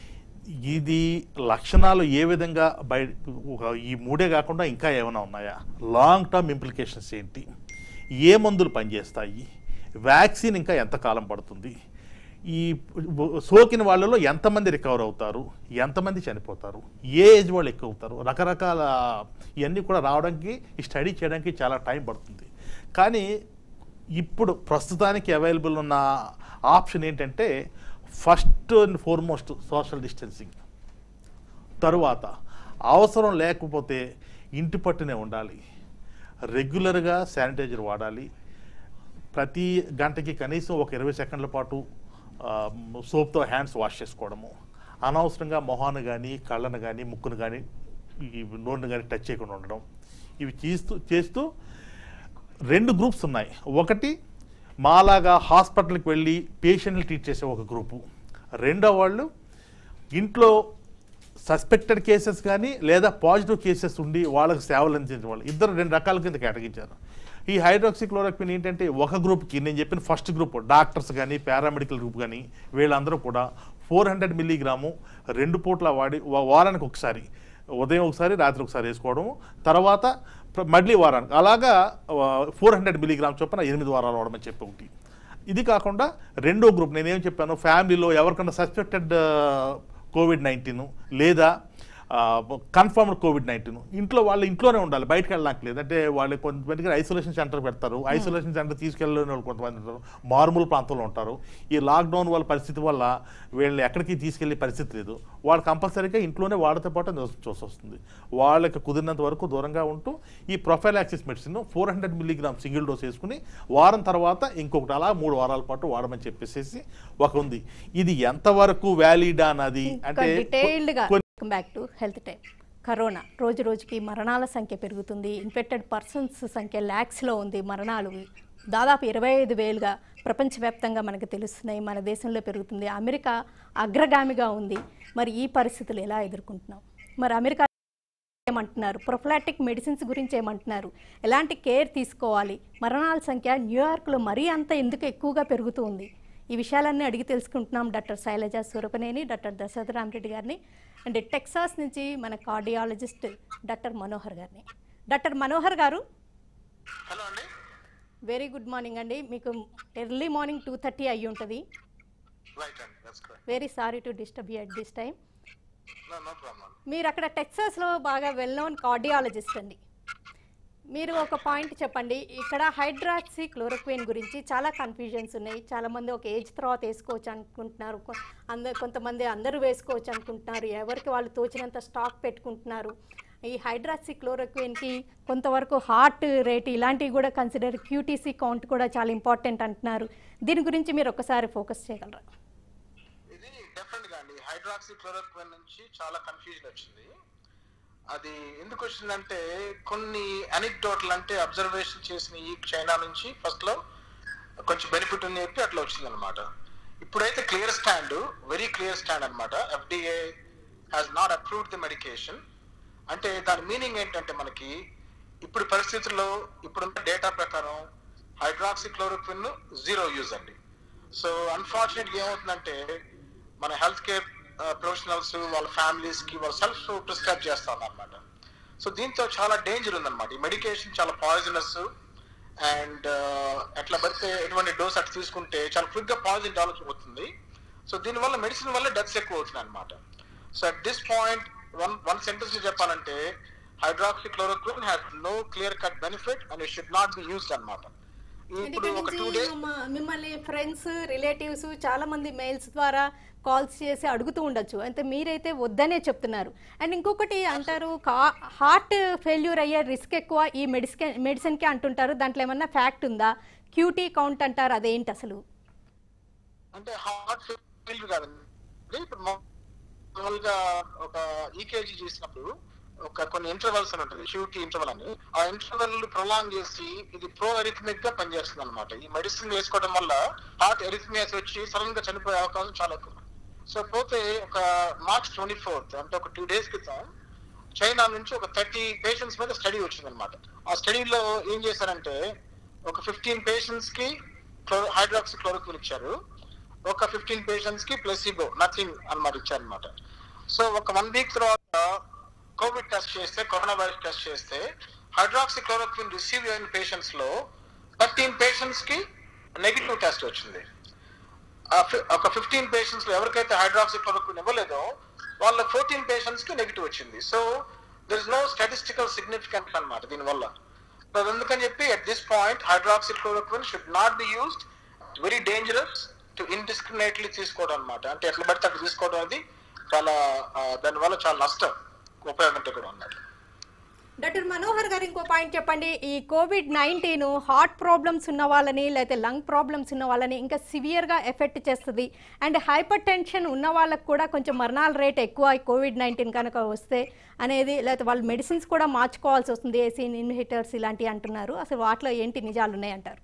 ఇది లక్షణాలు ఏ విధంగా బయ ఒక ఈ మూడే కాకుండా ఇంకా ఏమైనా ఉన్నాయా లాంగ్ టర్మ్ ఇంప్లికేషన్స్ ఏంటి ఏ మందులు పనిచేస్తాయి వ్యాక్సిన్ ఇంకా ఎంత కాలం పడుతుంది ఈ సోకిన వాళ్ళలో ఎంతమంది రికవర్ అవుతారు ఎంతమంది చనిపోతారు ఏ ఏజ్ వాళ్ళు ఎక్కువ అవుతారు రకరకాల ఇవన్నీ కూడా రావడానికి ఈ స్టడీ చేయడానికి చాలా టైం పడుతుంది కానీ ఇప్పుడు ప్రస్తుతానికి అవైలబుల్ ఉన్న ఆప్షన్ ఏంటంటే first and foremost social distancing తరువాత అవసరం లేకపోతే ఇంటి పట్టునే ఉండాలి రెగ్యులర్గా శానిటైజర్ వాడాలి ప్రతి గంటకి కనీసం ఒక ఇరవై సెకండ్ల పాటు సోప్తో హ్యాండ్స్ వాష్ చేసుకోవడము అనవసరంగా మొహాన్ని కానీ కళ్ళను కానీ ముక్కును కానీ ఈ నోరుని కానీ టచ్ చేయకుండా ఉండడం ఇవి చేస్తూ చేస్తూ రెండు గ్రూప్స్ ఉన్నాయి ఒకటి మాలాగా హాస్పిటల్కి వెళ్ళి పేషెంట్లు ట్రీట్ చేసే ఒక గ్రూపు రెండో వాళ్ళు ఇంట్లో సస్పెక్టెడ్ కేసెస్ కానీ లేదా పాజిటివ్ కేసెస్ ఉండి వాళ్ళకి సేవలు అందించే వాళ్ళు ఇద్దరు రెండు రకాల కింద కేటగించారు ఈ హైడ్రాక్సిక్లోరోక్విన్ ఏంటంటే ఒక గ్రూప్కి నేను చెప్పిన ఫస్ట్ గ్రూప్ డాక్టర్స్ కానీ పారామెడికల్ గ్రూప్ కానీ వీళ్ళందరూ కూడా ఫోర్ హండ్రెడ్ మిల్లీగ్రాము రెండు పూట్ల వాడి వా- వారానికి ఒకసారి ఉదయం ఒకసారి రాత్రి ఒకసారి వేసుకోవడము తర్వాత ప్ర- మళ్ళీ వారానికి అలాగా ఫోర్ హండ్రెడ్ మిల్లీగ్రామ్ చొప్పున ఎనిమిది వారాలు వాడమని చెప్పి ఒకటి ఇది కాకుండా రెండో గ్రూప్ నేనేం చెప్పాను ఫ్యామిలీలో ఎవరికన్నా సస్పెక్టెడ్ కోవిడ్ నైన్టీన్ లేదా కన్ఫర్మ్డ్ కోవిడ్ నైన్టీన్ ఇంట్లో వాళ్ళు ఇంట్లోనే ఉండాలి బయటకు వెళ్ళడానికి లేదు అంటే వాళ్ళు కొంతమందికి ఐసోలేషన్ సెంటర్ పెడతారు ఐసోలేషన్ సెంటర్ తీసుకెళ్ళలేని వాళ్ళు కొంతమంది ఉంటారు మారుమూల ప్రాంతంలో ఉంటారు ఈ లాక్డౌన్ వాళ్ళ పరిస్థితి వల్ల వీళ్ళని ఎక్కడికి తీసుకెళ్లే పరిస్థితి లేదు వాళ్ళు కంపల్సరీగా ఇంట్లోనే వాళ్ళతో పాటు నివసించాల్సి వస్తుంది వాళ్ళకి కుదిరినంత వరకు దూరంగా ఉంటూ ఈ prophylaxis medicine four hundred milligram single dose వేసుకుని వారం తర్వాత ఇంకొకటి అలా మూడు వారాల పాటు వాడమని చెప్పేసి ఒక ఉంది ఇది ఎంతవరకు వ్యాలిడ్ అన్నది అంటే డీటెయిల్డ్ గా కొన్ని- back to health type corona రోజు రోజుకి మరణాల సంఖ్య పెరుగుతుంది ఇన్ఫెక్టెడ్ పర్సన్స్ సంఖ్య ల్యాక్స్లో ఉంది మరణాలు దాదాపు ఇరవై ఐదు వేలుగా ప్రపంచవ్యాప్తంగా మనకు తెలుస్తున్నాయి మన దేశంలో పెరుగుతుంది అమెరికా అగ్రగామిగా ఉంది మరి ఈ పరిస్థితులు ఎలా ఎదుర్కొంటున్నాం మరి అమెరికా ఏమంటున్నారు ప్రొఫ్లాటిక్ మెడిసిన్స్ గురించి ఏమంటున్నారు ఎలాంటి కేర్ తీసుకోవాలి మరణాల సంఖ్య న్యూయార్క్లో మరీ అంత ఎందుకు ఎక్కువగా పెరుగుతూ ఉంది ఈ విషయాలన్నీ అడిగి తెలుసుకుంటున్నాం డాక్టర్ శైలజ సూరపనేని డాక్టర్ దశరథ రామరెడ్డి గారిని అండ్ టెక్సాస్ నుంచి మన కార్డియాలజిస్ట్ డాక్టర్ మనోహర్ గారిని డాక్టర్ మనోహర్ గారు హలో అండి వెరీ గుడ్ మార్నింగ్ అండి మీకు ఎర్లీ మార్నింగ్ టూ థర్టీ అయ్యి ఉంటుంది రైట్ అండి that's correct very sorry to disturb you at this time no no problem మీరు అక్కడ టెక్సాస్లో బాగా వెల్ నోన్ కార్డియాలజిస్ట్ అండి మీరు ఒక పాయింట్ చెప్పండి ఇక్కడ హైడ్రాక్సీ క్లోరోక్విన్ గురించి చాలా కన్ఫ్యూజన్స్ ఉన్నాయి చాలా మంది ఒక ఏజ్ తర్వాత వేసుకోవచ్చు అనుకుంటున్నారు కొ- అందరు కొంతమంది అందరూ వేసుకోవచ్చు అనుకుంటున్నారు ఎవరికి వాళ్ళు తోచినంత స్టాక్ పెట్టుకుంటున్నారు ఈ హైడ్రాక్సీ క్లోరోక్విన్కి కొంతవరకు హార్ట్ రేట్ ఇలాంటివి కూడా కన్సిడర్ క్యూటీసీ కౌంట్ కూడా చాలా ఇంపార్టెంట్ అంటున్నారు దీని గురించి మీరు ఒకసారి ఫోకస్ చేయగలరా ఇది డెఫినెట్ గా అండి హైడ్రాక్సీ క్లోరోక్విన్ నుంచి చాలా కన్ఫ్యూజన్ వచ్చింది అది ఎందుకు వచ్చిందంటే కొన్ని అనిక్డోట్లు అంటే అబ్జర్వేషన్ చేసిన ఈ చైనా నుంచి ఫస్ట్ లో కొంచెం బెనిఫిట్ ఉంది చెప్పి అట్లా వచ్చింది అనమాట ఇప్పుడైతే clear stand very clear stand అనమాట FDA has not approved the medication అంటే దాని మీనింగ్ ఏంటంటే మనకి ఇప్పుడు పరిస్థితుల్లో ఇప్పుడున్న డేటా ప్రకారం హైడ్రాక్సీ క్లోరోక్విన్ జీరో యూజ్ అండి సో అన్ఫార్చునేట్లీ ఏమవుతుందంటే మన హెల్త్ కేర్ ప్రొఫెషనల్స్ వాళ్ళ ఫ్యామిలీస్ కి వాళ్ళు సెల్ఫ్ ప్రిస్క్రైబ్ చేస్తా అనమాట సో దీంతో చాలా డేంజర్ ఉందన్నమాట ఈ మెడికేషన్ చాలా పాయిజనస్ అండ్ ఎట్లా పడితే ఎటువంటి డోస్ అట్లా తీసుకుంటే చాలా క్విక్ గా పాయిజన్ డెవలప్ అవుతుంది సో దీనివల్ల మెడిసిన్ వల్ల డెత్స్ ఎక్కువ అవుతున్నాయి అనమాట so at this point one one sentence చెప్పాలంటే hydroxychloroquine has no clear cut benefit and it should not be used అనమాట ఇప్పుడు ఒక టూ డేస్ మిమ్మల్ని ఫ్రెండ్స్ రిలేటివ్స్ చాలా మంది మెయిల్స్ ద్వారా కాల్స్ చేసి అడుగుతూ ఉండొచ్చు అయితే మీరైతే వద్దనే చెప్తున్నారు అండ్ ఇంకొకటి అంటారు హార్ట్ ఫెయిల్యూర్ అయ్యే రిస్క్ ఎక్కువ ఈ మెడిసిన్ మెడిసిన్కి అంటుంటారు దాంట్లో ఏమన్నా ఫ్యాక్ట్ ఉందా క్యూటీ కౌంట్ అంటారు అదేంటి అసలు అంటే హార్ట్ ఫెయిల్ కాదండి ఇప్పుడు మామూలుగా ఒక ఈకేజీ చేసినప్పుడు ఒక కొన్ని ఇంటర్వెల్స్ అని ఉంటుంది క్యూటీ ఇంటర్వెల్ అని ఆ ఇంటర్వెల్ ప్రొలాంగ్ చేసి ఇది ప్రో ఎరిథమిక్ గా పనిచేస్తుంది అనమాట ఈ మెడిసిన్ వేసుకోవడం వల్ల హార్ట్ ఎరిథమియాస్ వచ్చి సడన్ గా చనిపోయే అవకాశం చాలా ఎక్కువ సో పోతే ఒక మార్చ్ ట్వంటీ ఫోర్త్ అంటే ఒక టూ డేస్ క్రితం చైనా నుంచి ఒక థర్టీ పేషెంట్స్ మీద స్టడీ వచ్చింది అనమాట ఆ స్టడీలో ఏం చేశారంటే ఒక ఫిఫ్టీన్ పేషెంట్స్ కి హైడ్రాక్సి క్లోరోక్విన్ ఇచ్చారు ఒక ఫిఫ్టీన్ పేషెంట్స్ కి ప్లెసిబో నథింగ్ అన్నమాట ఇచ్చారు అనమాట సో ఒక వన్ వీక్ తర్వాత కోవిడ్ టెస్ట్ చేస్తే కరోనా వైరస్ టెస్ట్ చేస్తే హైడ్రాక్సి క్లోరోక్విన్ రిసీవ్ అయిన పేషెంట్స్ లో థర్టీన్ పేషెంట్స్ కి నెగిటివ్ టెస్ట్ వచ్చింది ఆ ఫి- ఒక ఫిఫ్టీన్ పేషెంట్స్ లో ఎవరికైతే హైడ్రాక్సి క్లోరోక్విన్ ఇవ్వలేదో వాళ్ళ ఫోర్టీన్ పేషెంట్స్ కి నెగిటివ్ వచ్చింది so there is no statistical significance అనమాట దీనివల్ల సో అందుకని చెప్పి at this point hydroxychloroquine should not be used very dangerous to indiscriminately తీసుకోవడం అనమాట అంటే ఎట్లా పడితే అట్లా తీసుకోవడం అనేది చాలా ఆ, దానివల్ల చాలా నష్టం ఉపయోగం అంటే కూడా అన్నమాట డాక్టర్ మనోహర్ గారు ఇంకో పాయింట్ చెప్పండి ఈ కోవిడ్ నైన్టీన్ హార్ట్ ప్రాబ్లమ్స్ ఉన్న వాళ్ళని లేకపోతే లంగ్ ప్రాబ్లమ్స్ ఉన్న వాళ్ళని ఇంకా సివియర్గా ఎఫెక్ట్ చేస్తుంది అండ్ హైపర్ టెన్షన్ ఉన్న వాళ్ళకి కూడా కొంచెం మరణాల రేట్ ఎక్కువ ఈ కోవిడ్ నైన్టీన్ కనుక వస్తే అనేది లేకపోతే వాళ్ళు మెడిసిన్స్ కూడా మార్చుకోవాల్సి వస్తుంది ఏసీ ఇన్హిటర్స్ ఇలాంటివి అంటున్నారు అసలు వాటిలో ఏంటి నిజాలు ఉన్నాయంటారు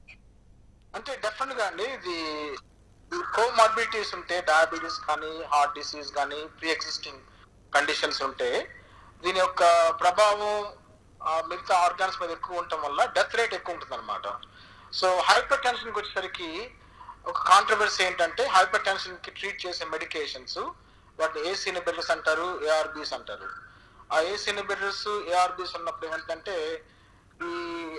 అంటే డెఫినెట్ గా అండి ఇది కోమార్బిడిటీస్ ఉంటే డయాబెటీస్ కానీ హార్ట్ డిసీజ్ కానీ ప్రీ ఎగ్జిస్టింగ్ కండిషన్స్ ఉంటే దీని యొక్క ప్రభావం ఆ, మిగతా ఆర్గాన్స్ మీద ఎక్కువ ఉండటం వల్ల డెత్ రేట్ ఎక్కువ ఉంటుంది అనమాట సో హైపర్ టెన్షన్కి వచ్చేసరికి ఒక కాంట్రవర్సీ ఏంటంటే హైపర్ టెన్షన్ కి ట్రీట్ చేసే మెడికేషన్స్ వాటిని ఏసీ ఇన్హిబిటర్స్ అంటారు ఏఆర్బీస్ అంటారు ఆ ఏసీ ఇన్హిబిటర్స్ ఏఆర్బీస్ ఉన్నప్పుడు ఏమంటే ఈ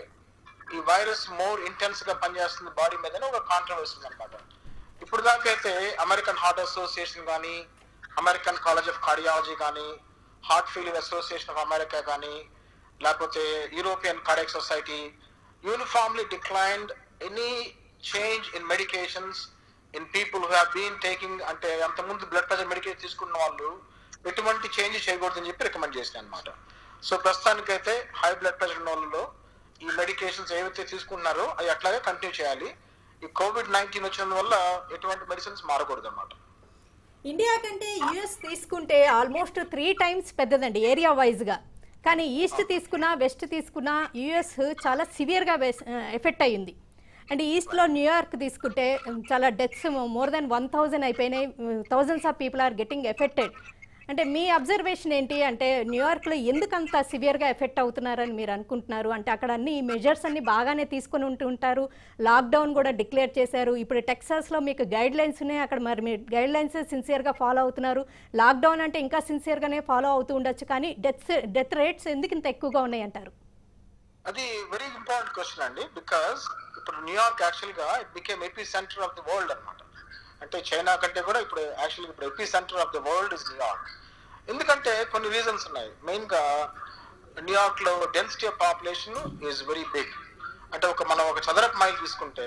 ఈ వైరస్ మోర్ ఇంటెన్స్ గా పనిచేస్తుంది బాడీ మీద ఒక కాంట్రవర్సీ అనమాట ఇప్పుడు దాకైతే అమెరికన్ హార్ట్ అసోసియేషన్ కానీ అమెరికన్ కాలేజ్ ఆఫ్ కార్డియాలజీ కానీ heart failure association of America కానీ లేకపోతే European cardiac society uniformly declined any change in medications in people who been taking అంటే అంతకుముందు బ్లడ్ ప్రెషర్ మెడికేషన్ తీసుకున్న వాళ్ళు ఎటువంటి చేంజ్ చేయకూడదని చెప్పి రికమెండ్ చేసినాయి అనమాట సో ప్రస్తుతానికైతే హై బ్లడ్ ప్రెషర్ ఉన్న వాళ్ళలో ఈ మెడికేషన్స్ ఏవైతే తీసుకుంటున్నారో అవి అట్లాగే కంటిన్యూ చేయాలి ఈ కోవిడ్ నైన్టీన్ వచ్చిన వల్ల ఎటువంటి మెడిసిన్స్ మారకూడదు అనమాట ఇండియా కంటే యుఎస్ తీసుకుంటే ఆల్మోస్ట్ త్రీ టైమ్స్ పెద్దదండి ఏరియా వైజ్గా కానీ ఈస్ట్ తీసుకున్నా వెస్ట్ తీసుకున్నా యుఎస్ చాలా సివియర్గా ఎఫెక్ట్ అయ్యింది అండ్ ఈస్ట్లో న్యూయార్క్ తీసుకుంటే ఉమ్, చాలా deaths more than one thousand అయిపోయినాయి thousands of people are getting affected అంటే మీ అబ్జర్వేషన్ ఏంటి అంటే న్యూయార్క్లో ఎందుకు అంత సివియర్గా ఎఫెక్ట్ అవుతున్నారని మీరు అనుకుంటున్నారు అంటే అక్కడ అన్ని మెజర్స్ అన్ని బాగానే తీసుకొని ఉంటూ ఉంటారు లాక్డౌన్ కూడా డిక్లేర్ చేశారు ఇప్పుడు టెక్సాస్లో మీకు గైడ్ లైన్స్ ఉన్నాయి అక్కడ మరి మీరు గైడ్ లైన్స్ సిన్సియర్గా ఫాలో అవుతున్నారు లాక్డౌన్ అంటే ఇంకా సిన్సియర్గానే ఫాలో అవుతూ ఉండొచ్చు కానీ డెత్స్ డెత్ రేట్స్ ఎందుకు ఇంత ఎక్కువగా ఉన్నాయి అంటారు అది వెరీ ఇంపార్టెంట్ క్వశ్చన్ అండి బికాస్ ఇప్పుడు న్యూయార్క్ యాక్చువల్ గా it became epicentre of the world అనమాట అంటే చైనా కంటే కూడా ఇప్పుడు యాక్చువల్ ఇప్పుడు epicentre of the world is New York ఎందుకంటే కొన్ని రీజన్స్ ఉన్నాయి మెయిన్ గా న్యూయార్క్ లో density of population is very big అంటే ఒక మనం ఒక చదరపు మైల్ తీసుకుంటే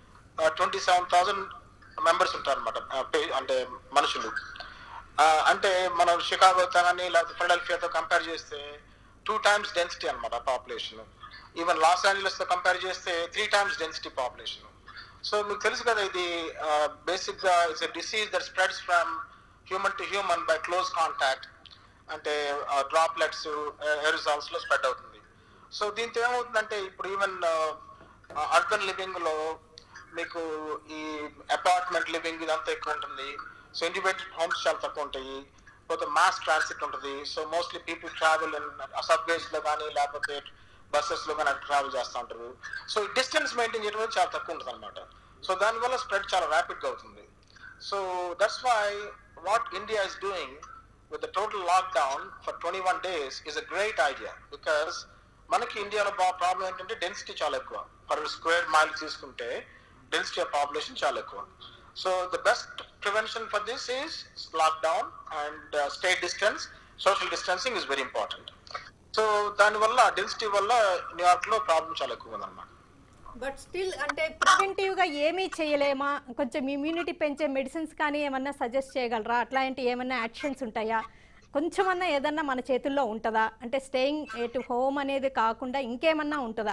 ట్వంటీ సెవెన్ థౌసండ్ మెంబర్స్ ఉంటారు అనమాట అంటే మనుషులు ఆ, అంటే మనం షికాగోతో కానీ లేకపోతే ఫిలడెల్ఫియాతో కంపేర్ చేస్తే టూ టైమ్స్ డెన్సిటీ అనమాట పాపులేషన్ ఈవెన్ లాస్ ఏంజలస్ తో కంపేర్ చేస్తే three times density population so మీకు తెలుసు కదా ఇది బేసిక్ గా it's disease that spreads from human to human by close contact అంటే డ్రాప్లెట్స్ ఎరిజాల్స్ లో స్ప్రెడ్ అవుతుంది సో దీంతో ఏమవుతుందంటే ఇప్పుడు ఈవెన్ అర్బన్ లివింగ్ లో మీకు ఈ అపార్ట్మెంట్ లివింగ్ ఇదంతా ఎక్కువ ఉంటుంది సో ఇండిపెండెంట్ హోమ్స్ చాలా తక్కువ ఉంటాయి పోతే మాస్ ట్రాన్సిట్ ఉంటుంది so mostly people travel subways లో కానీ లేకపోతే బస్సెస్ లో కానీ ట్రావెల్ చేస్తూ ఉంటారు సో డిస్టెన్స్ మెయింటైన్ చేయడం అనేది చాలా తక్కువ ఉంటుంది అనమాట సో దానివల్ల స్ప్రెడ్ చాలా ర్యాపిడ్ గా అవుతుంది so that's why what India is doing with the total lockdown for 21 days is a great idea because మనకి ఇండియాలో ప్రాబ్లం ఏంటంటే డెన్సిటీ చాలా ఎక్కువ పర్ స్క్వేర్ మైల్ తీసుకుంటే డెన్సిటీ ఆఫ్ పాపులేషన్ చాలా ఎక్కువ so the best prevention for this is lockdown and state distance social distancing is very important so దానివల్ల density వల్ల న్యూయార్క్ లో ప్రాబ్లం చాలా ఎక్కువ ఉందన్నమాట బట్ స్టిల్ అంటే ప్రివెంటివ్గా ఏమీ చేయలేమా కొంచెం ఇమ్యూనిటీ పెంచే మెడిసిన్స్ కానీ ఏమన్నా సజెస్ట్ చేయగలరా అట్లాంటి ఏమన్నా యాక్షన్స్ ఉంటాయా కొంచెమన్నా ఏదన్నా మన చేతుల్లో ఉంటుందా అంటే స్టేయింగ్ ఎటు హోమ్ అనేది కాకుండా ఇంకేమన్నా ఉంటుందా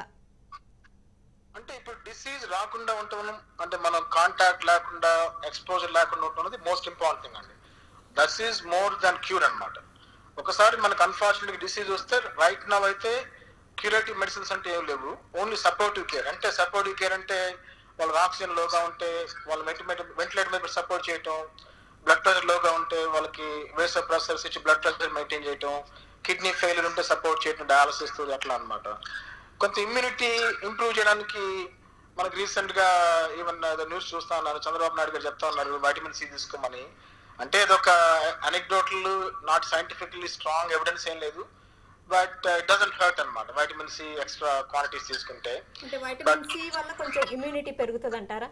అంటే ఇప్పుడు డిసీజ్ రాకుండా ఉండటం అంటే మనం కాంటాక్ట్ లేకుండా ఎక్స్పోజర్ లేకుండా ఉండటం అనేది మోస్ట్ ఇంపార్టెంట్ థింగ్ అండి that is more than cure అన్నమాట ఒకసారి మనకు అన్ఫార్చునేట్ డిసీజ్ వస్తే రైట్ నవ్ అయితే క్యూరేటివ్ మెడిసిన్స్ అంటే ఏం లేవు ఓన్లీ సపోర్టివ్ కేర్ అంటే సపోర్టివ్ కేర్ అంటే వాళ్ళకి ఆక్సిజన్ లోగా ఉంటే వాళ్ళ వెంటిలేటర్ మీద సపోర్ట్ చేయటం బ్లడ్ ప్రెషర్ లోగా ఉంటే వాళ్ళకి వేసో ప్రెషర్స్ ఇచ్చి బ్లడ్ ప్రెషర్ మెయింటైన్ చేయటం కిడ్నీ ఫెయిల్యూర్ ఉంటే సపోర్ట్ చేయటం డయాలసిస్ అట్లా అన్నమాట కొంత ఇమ్యూనిటీ ఇంప్రూవ్ చేయడానికి మనకి రీసెంట్ గా ఈవెన్ న్యూస్ చూస్తా ఉన్నారు చంద్రబాబు నాయుడు గారు చెప్తా ఉన్నారు వైటమిన్ సి తీసుకోమని అంటే ఇదొక anecdotal not scientifically strong evidence ఏం లేదు బట్ ఇట్ డజంట్ హర్ట్ అన్నమాట వైటమిన్ సి ఎక్స్ట్రా క్వాంటిటీస్ తీసుకుంటే అంటే వైటమిన్ సి వల్ల కొంచెం ఇమ్యూనిటీ పెరుగుతుంది అంటారా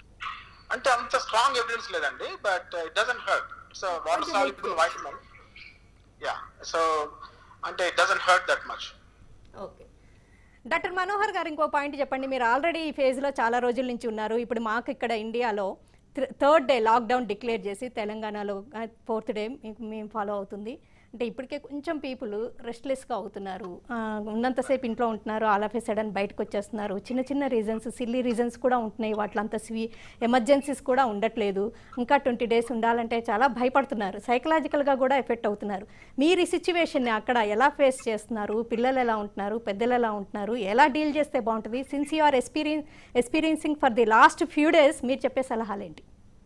అంటే అంత స్ట్రాంగ్ ఎవిడెన్స్ లేదండి but it doesn't hurt so water soluble vitamin yeah so అంటే it doesn't hurt that much okay doctor Manohar garu ఇంకో పాయింట్ చెప్పండి మీరు ఆల్రెడీ ఈ ఫేజ్లో చాలా రోజుల నుంచి ఉన్నారు ఇప్పుడు మాకు ఇక్కడ ఇండియాలో థర్డ్ డే లాక్డౌన్ డిక్లేర్ చేసి తెలంగాణలో ఫోర్త్ డే మేము ఫాలో అవుతుంది అంటే ఇప్పటికే కొంచెం పీపుల్ రెస్ట్లెస్గా అవుతున్నారు ఆ, ఉన్నంతసేపు ఇంట్లో ఉంటున్నారు ఆల్ ఆఫ్ ఏ సడన్ బయటకు వచ్చేస్తున్నారు చిన్న చిన్న రీజన్స్ సిల్లీ రీజన్స్ కూడా ఉంటున్నాయి వాటిలంతా స్వీ ఎమర్జెన్సీస్ కూడా ఉండట్లేదు ఇంకా ట్వంటీ డేస్ ఉండాలంటే చాలా భయపడుతున్నారు సైకలాజికల్గా కూడా ఎఫెక్ట్ అవుతున్నారు మీరు ఈ సిచ్యువేషన్ని అక్కడ ఎలా ఫేస్ చేస్తున్నారు పిల్లలు ఎలా ఉంటున్నారు పెద్దలు ఎలా ఉంటున్నారు ఎలా డీల్ చేస్తే బాగుంటుంది since you are experience experiencing for the last few days మీరు చెప్పే సలహాలు ఏంటి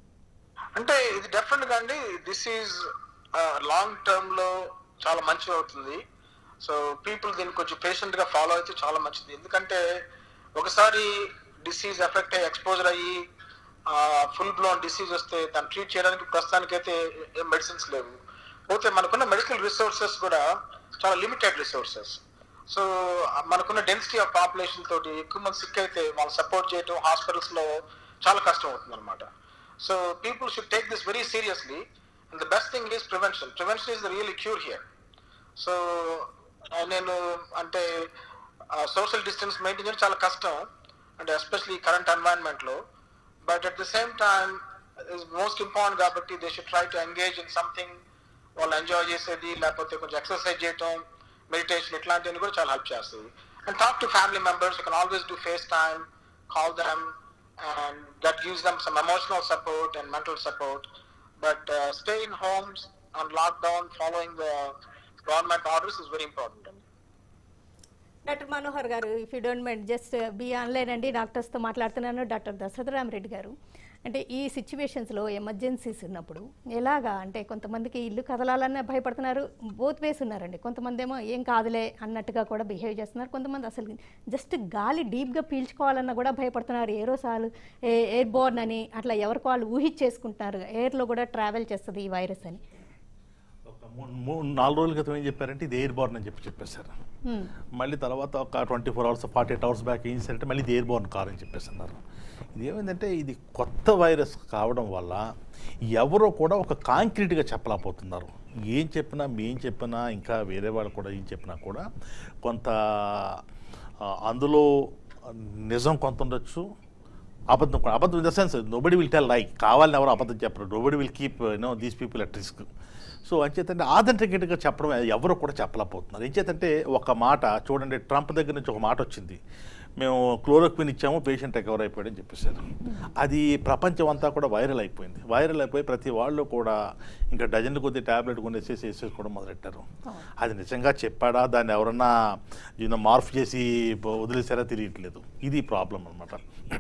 అంటే ఇది డెఫినెట్ గా అండి దిస్ ఈజ్ లాంగ్ టర్మ్ లో చాలా మంచిది అవుతుంది సో పీపుల్ దీన్ని కొంచెం పేషెంట్ గా ఫాలో అయితే చాలా మంచిది ఎందుకంటే ఒకసారి డిసీజ్ ఎఫెక్ట్ అయ్యి ఎక్స్పోజర్ అయ్యి ఫుల్ బ్లోన్ డిసీజ్ వస్తే దాన్ని ట్రీట్ చేయడానికి ప్రస్తుతానికైతే ఏం మెడిసిన్స్ లేవు పోతే మనకున్న మెడికల్ రిసోర్సెస్ కూడా చాలా లిమిటెడ్ రిసోర్సెస్ సో మనకున్న డెన్సిటీ ఆఫ్ పాపులేషన్ తోటి ఎక్కువ మంది సిక్ అయితే వాళ్ళు సపోర్ట్ చేయటం హాస్పిటల్స్ లో చాలా కష్టం అవుతుంది అనమాట so people should take this very seriously and the best thing is prevention prevention is the really cure here so నేను అంటే సోషల్ డిస్టెన్స్ మెయింటైన్ చేయడం చాలా కష్టం అంటే ఎస్పెషలీ కరెంట్ ఎన్వైరన్మెంట్ లో but at the same time is most important కాబట్టి they should try to engage in something వాళ్ళు enjoy చేసేది లేకపోతే కొంచెం ఎక్సర్సైజ్ చేయటం మెడిటేషన్ ఇట్లాంటివన్నీ కూడా చాలా హెల్ప్ చేస్తుంది and talk to family members you can always do FaceTime call them and that gives them some emotional support and mental support but stay in homes and lockdown following the government orders is very important అండి doctor Manohar garu if you don't mind just be online అండి డాక్టర్స్తో మాట్లాడుతున్నాను doctor Dasaratharama Reddy గారు అంటే ఈ సిచ్యువేషన్స్లో emergencies ఉన్నప్పుడు ఎలాగా అంటే కొంతమందికి ఇల్లు కదలాలన్నా భయపడుతున్నారు బోత్ వేస్ ఉన్నారండి కొంతమంది ఏమో ఏం కాదులే అన్నట్టుగా కూడా బిహేవ్ చేస్తున్నారు కొంతమంది అసలు జస్ట్ గాలి డీప్గా పీల్చుకోవాలన్నా కూడా భయపడుతున్నారు ఏరోసాలు ఎయిర్ బోర్న్ అని అట్లా ఎవరికి వాళ్ళు ఊహించేసుకుంటున్నారు ఎయిర్లో కూడా ట్రావెల్ చేస్తుంది ఈ వైరస్ అని ఒక మూడు మూడు నాలుగు రోజుల క్రితం ఏం చెప్పారంటే ఇది ఎయిర్ బోర్న్ అని చెప్పి చెప్పేశారు Hmm. మళ్ళీ తర్వాత ఒక twenty four hours forty eight hours back ఏం చేశారంటే మళ్ళీ ఇది ఎయిర్ బోర్న్ కార్ అని చెప్పేస్తున్నారు ఇది ఏమైందంటే ఇది కొత్త వైరస్ కావడం వల్ల ఎవరో కూడా ఒక కాంక్రీట్గా చెప్పలేకపోతున్నారు ఏం చెప్పినా మేం చెప్పినా ఇంకా వేరే వాళ్ళు కూడా ఏం చెప్పినా కూడా కొంత ఆ, అందులో నిజం కొంత ఉండొచ్చు అబద్ధం కూడా అబద్ధం in the sense nobody will tell like కావాలని ఎవరు అబద్ధం చెప్పరు nobody will keep you know these people at risk so అంచేతంటే ఆథెంటికేట్గా చెప్పడం ఎవరు కూడా చెప్పలేకపోతున్నారు ఎంచేతంటే ఒక మాట చూడండి ట్రంప్ దగ్గర నుంచి ఒక మాట వచ్చింది మేము క్లోరోక్విన్ ఇచ్చాము పేషెంట్ రికవర్ అయిపోయాడని చెప్పేశారు అది ప్రపంచం అంతా కూడా వైరల్ అయిపోయింది వైరల్ అయిపోయి ప్రతి వాళ్ళు కూడా ఇంకా డజన్ కొద్ది ట్యాబ్లెట్ కొనేసేసి వేసేసుకోవడం మొదలెట్టారు అది నిజంగా చెప్పాడా దాన్ని ఎవరన్నా యూనో మార్ఫ్ చేసి వదిలేసారా తెలియట్లేదు ఇది ప్రాబ్లం అనమాట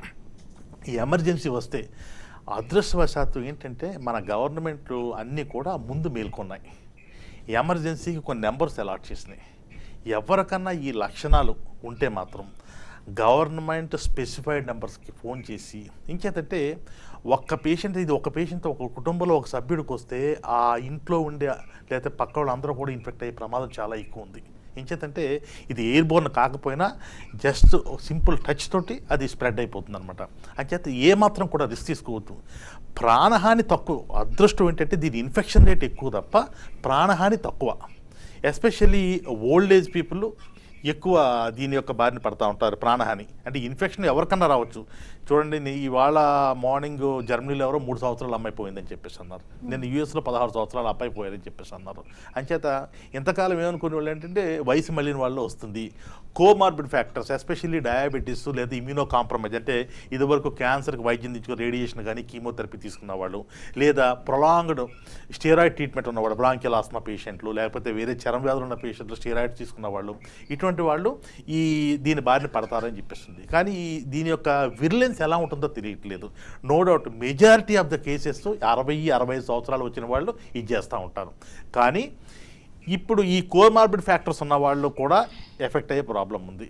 ఈ ఎమర్జెన్సీ వస్తే అదృష్టవశాత్తు ఏంటంటే మన గవర్నమెంట్లు అన్నీ కూడా ముందు మేల్కొన్నాయి ఎమర్జెన్సీకి కొన్ని నెంబర్స్ అలాట్ చేసినాయి ఎవరికన్నా ఈ లక్షణాలు ఉంటే మాత్రం గవర్నమెంట్ స్పెసిఫైడ్ నెంబర్స్కి ఫోన్ చేసి ఇంకేతంటే ఒక్క పేషెంట్ ఇది ఒక పేషెంట్ ఒక కుటుంబంలో ఒక సభ్యుడికి వస్తే ఆ ఇంట్లో ఉండే లేకపోతే పక్క వాళ్ళందరూ కూడా ఇన్ఫెక్ట్ అయ్యే ప్రమాదం చాలా ఎక్కువ ఉంది ఇంచేతంటే ఇది ఎయిర్ బోర్న్ కాకపోయినా జస్ట్ సింపుల్ టచ్ తోటి అది స్ప్రెడ్ అయిపోతుంది అనమాట అంచేత ఏమాత్రం కూడా రిస్క్ తీసుకోవద్దు ప్రాణహాని తక్కువ అదృష్టం ఏంటంటే దీని ఇన్ఫెక్షన్ రేట్ ఎక్కువ తప్ప ప్రాణహాని తక్కువ ఎస్పెషల్లీ ఓల్డ్ ఏజ్ పీపుల్ ఎక్కువ దీని యొక్క బారిన పడతా ఉంటారు ప్రాణహాని అంటే ఇన్ఫెక్షన్ ఎవరికన్నా రావచ్చు చూడండి నీ- ఇవాళ మార్నింగ్ జర్మనీలో ఎవరో మూడు సంవత్సరాలు అమ్మాయి పోయిందని చెప్పేసి అన్నారు నేను యూఎస్లో పదహారు సంవత్సరాలు అబ్బాయి పోయారని చెప్పేసి అన్నారు అంచేత ఇంతకాలం ఏమనుకునే వాళ్ళు ఏంటంటే వయసు మళ్ళిన వాళ్ళు వస్తుంది కోమార్బిడ్ ఫ్యాక్టర్స్ ఎస్పెషల్లీ డయాబెటీస్ లేదా ఇమ్యూనో కాంప్రమైజ్ అంటే ఇదివరకు క్యాన్సర్కి వైద్యం తీసుకుని రేడియేషన్ కానీ కీమోథెరపీ తీసుకున్న వాళ్ళు లేదా ప్రొలాంగ్డ్ స్టెరాయిడ్ ట్రీట్మెంట్ ఉన్నవాళ్ళు బ్రాంకియల్ ఆస్మా పేషెంట్లు లేకపోతే వేరే చర్మ వ్యాధులు ఉన్న పేషెంట్లు స్టెరాయిడ్స్ తీసుకున్న వాళ్ళు ఇటువంటి వాళ్ళు ఈ దీని బారిన పడతారని చెప్పేస్తుంది కానీ ఈ దీని యొక్క విరిలెన్స్ ఎలా ఉంటుందో తెలియట్లేదు no doubt majority of the cases అరవై అరవై ఐదు సంవత్సరాలు వచ్చిన వాళ్ళు ఇది చేస్తూ ఉంటారు కానీ ఇప్పుడు ఈ కోమార్బిడ్ ఫ్యాక్టర్స్ ఉన్న వాళ్ళు కూడా ఎఫెక్ట్ అయ్యే ప్రాబ్లం ఉంది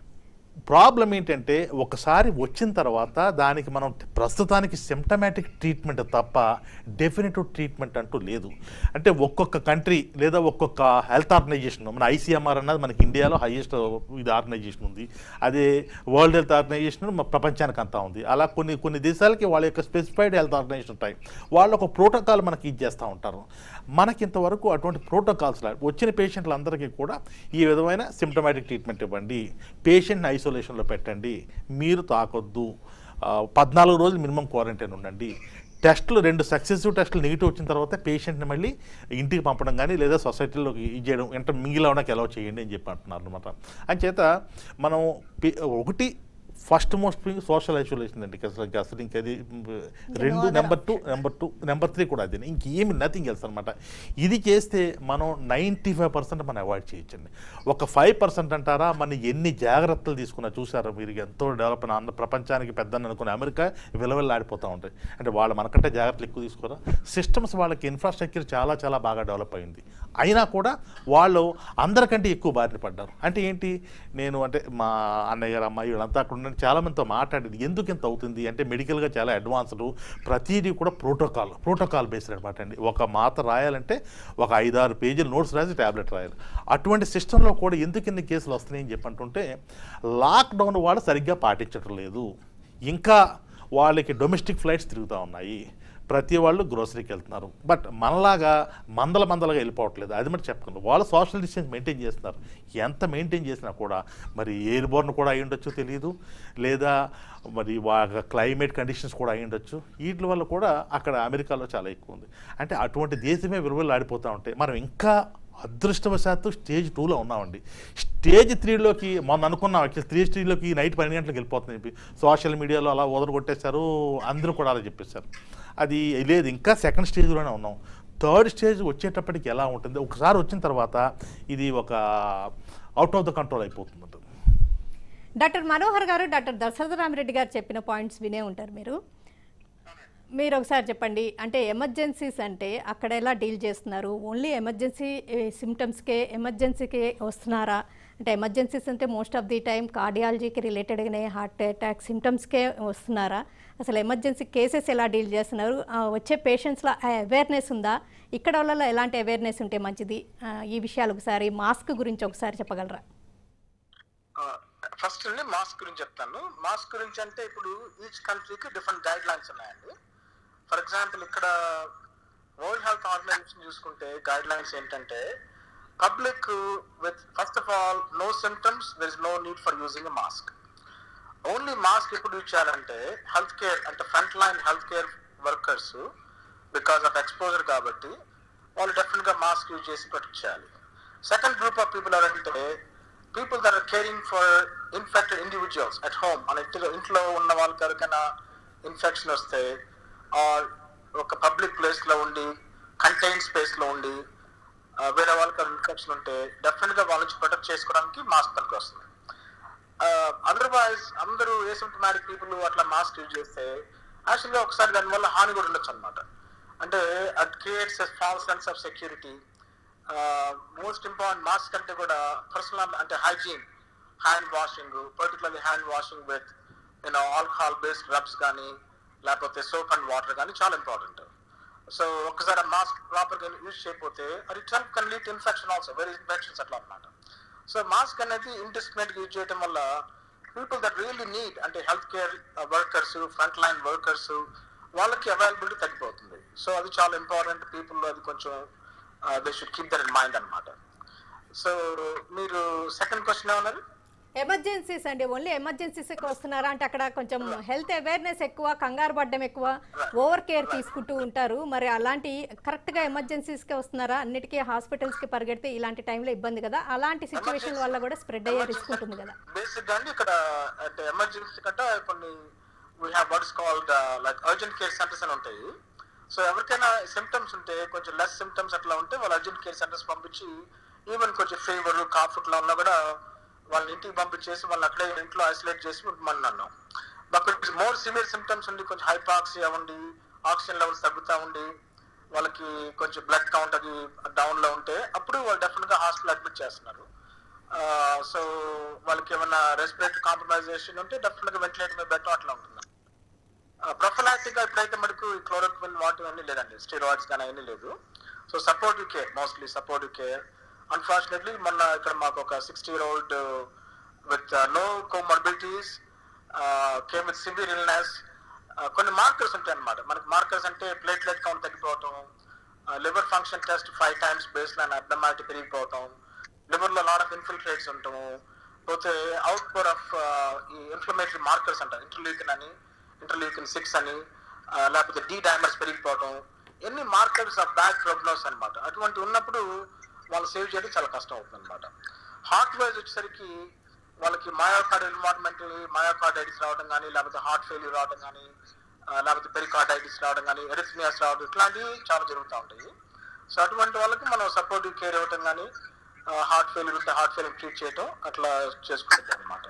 ప్రాబ్లం ఏంటంటే ఒకసారి వచ్చిన తర్వాత దానికి మనం ప్రస్తుతానికి సిమ్టమాటిక్ ట్రీట్మెంట్ తప్ప డెఫినెటివ్ ట్రీట్మెంట్ అంటూ లేదు అంటే ఒక్కొక్క కంట్రీ లేదా ఒక్కొక్క హెల్త్ ఆర్గనైజేషన్ మన ఐసీఎంఆర్ అన్నది మనకి ఇండియాలో హైయెస్ట్ ఇది ఆర్గనైజేషన్ ఉంది అదే వరల్డ్ హెల్త్ ఆర్గనైజేషన్ మన ప్రపంచానికి అంతా ఉంది అలా కొన్ని కొన్ని దేశాలకి వాళ్ళ యొక్క స్పెసిఫైడ్ హెల్త్ ఆర్గనైజేషన్ ఉంటాయి వాళ్ళు ఒక ప్రోటోకాల్ మనకి ఇచ్చేస్తూ ఉంటారు మనకి ఇంతవరకు అటువంటి ప్రోటోకాల్స్ లా- వచ్చిన పేషెంట్లందరికీ కూడా ఈ విధమైన సిమ్టమాటిక్ ట్రీట్మెంట్ ఇవ్వండి పేషెంట్ని ఐసోలేషన్లో పెట్టండి మీరు తాకొద్దు ఆ, పద్నాలుగు రోజులు మినిమం క్వారంటైన్ ఉండండి టెస్టులు రెండు సక్సెసివ్ టెస్టులు నెగిటివ్ వచ్చిన తర్వాత పేషెంట్ని మళ్ళీ ఇంటికి పంపడం కానీ లేదా సొసైటీలోకి ఇది చేయడం అంటే మింగిల్ అవడానికి ఎలా చేయండి అని చెప్పి అంటున్నారు అనమాట అంచేత మనం పే- ఒకటి first most thing social isolation అండి అసలు ఇంకా అసలు ఇంకా అది రెండు number two number two number three కూడా అదే ఇంకేమి నథింగ్ ఎల్స్ అనమాట ఇది చేస్తే మనం నైంటీ ఫైవ్ పర్సెంట్ మనం అవాయిడ్ చేయొచ్చండి ఒక ఫైవ్ పర్సెంట్ అంటారా మన ఎన్ని జాగ్రత్తలు తీసుకున్నా చూసారా మీరు ఎంతో డెవలప్ అయిన అన్న ప్రపంచానికి పెద్ద అనుకున్న అమెరికా విలవిల్లాడిపోతూ ఉంటాయి అంటే వాళ్ళు మనకంటే జాగ్రత్తలు ఎక్కువ తీసుకోరా సిస్టమ్స్ వాళ్ళకి ఇన్ఫ్రాస్ట్రక్చర్ చాలా చాలా బాగా డెవలప్ అయింది అయినా కూడా వాళ్ళు అందరికంటే ఎక్కువ బారిన పడ్డారు అంటే ఏంటి నేను అంటే మా అన్నయ్య గారు అమ్మాయి వీళ్ళంతా అక్కడ ఉన్న చాలా మందితో మాట్లాడేది ఎందుకు ఇంత అవుతుంది అంటే మెడికల్గా చాలా అడ్వాన్స్డ్ ప్రతిదీ కూడా ప్రోటోకాల్ ప్రోటోకాల్ బేస్డ్ అనమాట అండి ఒక మాత్ర రాయాలంటే ఒక ఐదారు పేజీలు నోట్స్ రాసి ట్యాబ్లెట్ రాయాలి అటువంటి సిస్టంలో కూడా ఎందుకు ఇన్ని కేసులు వస్తున్నాయని చెప్పంటుంటే లాక్డౌన్ వాళ్ళు సరిగ్గా పాటించడం లేదు ఇంకా వాళ్ళకి డొమెస్టిక్ ఫ్లైట్స్ తిరుగుతూ ఉన్నాయి ప్రతి వాళ్ళు గ్రోసరీకి వెళ్తున్నారు బట్ మనలాగా మందల మందలుగా వెళ్ళిపోవట్లేదు అది మరి చెప్పకుండా వాళ్ళు సోషల్ డిస్టెన్స్ మెయింటైన్ చేస్తున్నారు ఎంత మెయింటైన్ చేసినా కూడా మరి ఎయిర్ బోర్న్ కూడా అయి ఉండొచ్చు తెలియదు లేదా మరి వాళ్ళ క్లైమేట్ కండిషన్స్ కూడా అయి ఉండొచ్చు వీటి వల్ల కూడా అక్కడ అమెరికాలో చాలా ఎక్కువ ఉంది అంటే అటువంటి దేశమే విలువలు ఆడిపోతూ ఉంటాయి మనం ఇంకా అదృష్టవశాత్తు స్టేజ్ టూలో ఉన్నామండి స్టేజ్ త్రీలోకి మొన్న అనుకున్నాం యాక్చువల్ స్టేజ్ త్రీలోకి నైట్ పన్నెండు గంటలకు వెళ్ళిపోతుంది చెప్పి సోషల్ మీడియాలో అలా కొట్టేశారు అందరూ కూడా అలా చెప్పేశారు అది లేదు ఇంకా సెకండ్ స్టేజ్లోనే ఉన్నాం థర్డ్ స్టేజ్ వచ్చేటప్పటికి ఎలా ఉంటుంది ఒకసారి వచ్చిన తర్వాత ఇది ఒక అవుట్ ఆఫ్ ద కంట్రోల్ అయిపోతుంది డాక్టర్ మనోహర్ గారు డాక్టర్ దశరథ రామిరెడ్డి గారు చెప్పిన పాయింట్స్ వినే ఉంటారు మీరు మీరు ఒకసారి చెప్పండి అంటే ఎమర్జెన్సీస్ అంటే అక్కడ ఎలా డీల్ చేస్తున్నారు ఓన్లీ ఎమర్జెన్సీ సిమ్టమ్స్కే ఎమర్జెన్సీకి వస్తున్నారా అంటే ఎమర్జెన్సీస్ అంటే మోస్ట్ ఆఫ్ ది టైం కార్డియాలజీకి రిలేటెడ్గానే హార్ట్ అటాక్ సిమ్టమ్స్కే వస్తున్నారా అసలు ఎమర్జెన్సీ కేసెస్ ఎలా డీల్ చేస్తున్నారు ఆ, వచ్చే పేషెంట్స్లో అవేర్నెస్ ఉందా ఇక్కడ వాళ్ళలో ఎలాంటి అవేర్నెస్ ఉంటే మంచిది ఆ, ఈ విషయాలు ఒకసారి మాస్క్ గురించి ఒకసారి చెప్పగలరా ఫస్ట్ అండి మాస్క్ గురించి చెప్తాను మాస్క్ గురించి అంటే ఇప్పుడు ఈచ్ కంట్రీకి డిఫరెంట్ గైడ్ లైన్స్ ఉన్నాయండి ఫర్ ఎగ్జాంపుల్ ఇక్కడ వరల్డ్ హెల్త్ ఆర్గనైజేషన్ చూసుకుంటే గైడ్ లైన్స్ ఏంటంటే public with first of all no symptoms there is no need for using a mask only mask ఎప్పుడు యూజ్ చేయాలంటే హెల్త్ కేర్ అంటే front line health care workers because of exposure కాబట్టి వాళ్ళు definite గా mask use చేసి protect చేయాలి second group of people ఎవరంటే people there are caring for infected individuals at home మన ఇంట్లో ఇంట్లో ఉన్న వాళ్ళకి ఎవరికైనా ఇన్ఫెక్షన్ వస్తే ఆర్ ఒక పబ్లిక్ ప్లేస్ లో ఉండి కంటైన్ స్పేస్ లో ఉండి ఆ, వేరే వాళ్ళకి ఇన్ఫెక్షన్ ఉంటే డెఫినెట్ గా వాళ్ళ నుంచి ప్రొటెక్ట్ చేసుకోవడానికి మాస్క్ పనికి వస్తుంది అదర్వైజ్ అందరూ ఏసిమ్టమాటిక్ పీపుల్ అట్లా మాస్క్ యూజ్ చేస్తే యాక్చువల్గా ఒకసారి దానివల్ల హాని కూడా ఉండొచ్చు అనమాట అంటే it creates a false sense of security most important mask అంటే కూడా పర్సనల్ అంటే hygiene hand washing particularly hand washing with you know alcohol based rubs కానీ లేకపోతే సోప్ అండ్ వాటర్ కానీ చాలా ఇంపార్టెంట్ సో ఒక్కసారి మాస్క్ ప్రాపర్ గా యూజ్ చేయకపోతే అది self can lead infection also very infections అట్లా అనమాట సో మాస్క్ అనేది ఇండిస్క్రిమినేట్ యూజ్ చేయడం వల్ల పీపుల్ దట్ రియల్లీ నీడ్ అంటే health care workers front line workers వాళ్ళకి అవైలబిలిటీ తగ్గిపోతుంది సో అది చాలా ఇంపార్టెంట్ పీపుల్ అది కొంచెం they should keep there in mind అనమాట సో మీరు సెకండ్ క్వశ్చన్ ఏమన్నారు ఎమర్జెన్సీస్ అండి ఓన్లీ ఎమర్జెన్సీస్కి వస్తున్నారా అంటే అక్కడ కొంచెం హెల్త్ అవేర్నెస్ ఎక్కువ కంగారు పడ్డం ఎక్కువ ఓవర్ కేర్ తీసుకుంటూ ఉంటారు మరి అలాంటి కరెక్ట్గా ఎమర్జెన్సీస్కే వస్తున్నారా అన్నిటికీ హాస్పిటల్స్కి పరిగెడితే ఇలాంటి టైంలో ఇబ్బంది కదా అలాంటి సిచ్యువేషన్ వల్ల కూడా స్ప్రెడ్ అయ్యే రిస్క్ ఉంటుంది కదా బేసిక్ గా అండి ఇక్కడ అంటే ఎమర్జెన్సీ కంటే కొన్ని we have what is called like urgent care centres అని ఉంటాయి సో ఎవరికైనా సిమ్టమ్స్ ఉంటే కొంచెం లెస్ సిమ్టమ్స్ అట్లా ఉంటే వాళ్ళు అర్జెంట్ కేర్ సెంటర్స్ పంపించి ఈవెన్ కొంచెం ఫీవర్ కాఫ్ ఇట్లా ఉన్నా కూడా వాళ్ళని ఇంటికి పంపించేసి వాళ్ళని అక్కడే ఇంట్లో ఐసోలేట్ చేసి ఉంటమని అన్నాం బట్ మోర్ సివియర్ సిమ్టమ్స్ ఉండి కొంచెం హైపాక్సీ అవ్వండి ఆక్సిజన్ లెవెల్స్ తగ్గుతా ఉండి వాళ్ళకి కొంచెం బ్లడ్ కౌంట్ అది డౌన్ లో ఉంటే అప్పుడు వాళ్ళు డెఫినెట్ గా హాస్పిటల్ అడ్మిట్ చేస్తున్నారు సో వాళ్ళకి ఏమైనా రెస్పిరేటరీ కాంప్రమైజేషన్ ఉంటే డెఫినెట్ గా వెంటిలేటర్ మీద పెట్టడం అట్లా ఉంటుంది ప్రొఫలాక్టిక్ గా ఇప్పుడైతే మనకు క్లోరోక్విన్ వాటర్ అన్ని లేదండి స్టీరాయిడ్స్ కానీ అవన్నీ లేదు so supportive care mostly supportive care unfortunately మొన్న ఇక్కడ మాకు ఒక sixty year old with no comorbidities came with severe illness కొన్ని మార్కర్స్ ఉంటాయి అన్నమాట మనకి మార్కర్స్ అంటే ప్లేట్లెట్ కౌంట్ తగ్గిపోవటం liver function test five times baseline abnormality పెరిగిపోవటం లివర్ లో లాట్ ఆఫ్ ఇన్ఫిల్ట్రేట్స్ ఉండటము పోతే అవుట్ పోర్ ఆఫ్ ఈ ఇన్ఫ్లమేటరీ మార్కర్స్ అంటారు ఇంటర్లీకన్ అని ఇంటర్లీకన్ సిక్స్ అని ఆ, లేకపోతే డి డైమర్స్ పెరిగిపోవటం ఎన్ని మార్కర్స్ ఆఫ్ బ్యాడ్ ప్రోగ్నోస్ అన్నమాట అటువంటి ఉన్నప్పుడు వాళ్ళు సేవ్ చేయడం చాలా కష్టం అవుతుంది అనమాట హార్ట్ వైజ్ వచ్చేసరికి వాళ్ళకి మయోకార్డ్ ఇన్వాల్వ్మెంట్ మయోకార్డైటిస్ రావడం కానీ లేకపోతే హార్ట్ ఫెయిల్యూర్ రావడం కానీ ఆ, లేకపోతే పెరికార్డైటిస్ రావడం కానీ ఎరిథమియాస్ రావడం ఇట్లాంటివి చాలా జరుగుతూ ఉంటాయి సో అటువంటి వాళ్ళకి మనం సపోర్టివ్ కేర్ ఇవ్వటం కానీ హార్ట్ ఫెయిల్యూర్ ఉంటే హార్ట్ ఫెయిల్యూర్ ట్రీట్ చేయటం అట్లా చేసుకుంటుంది అనమాట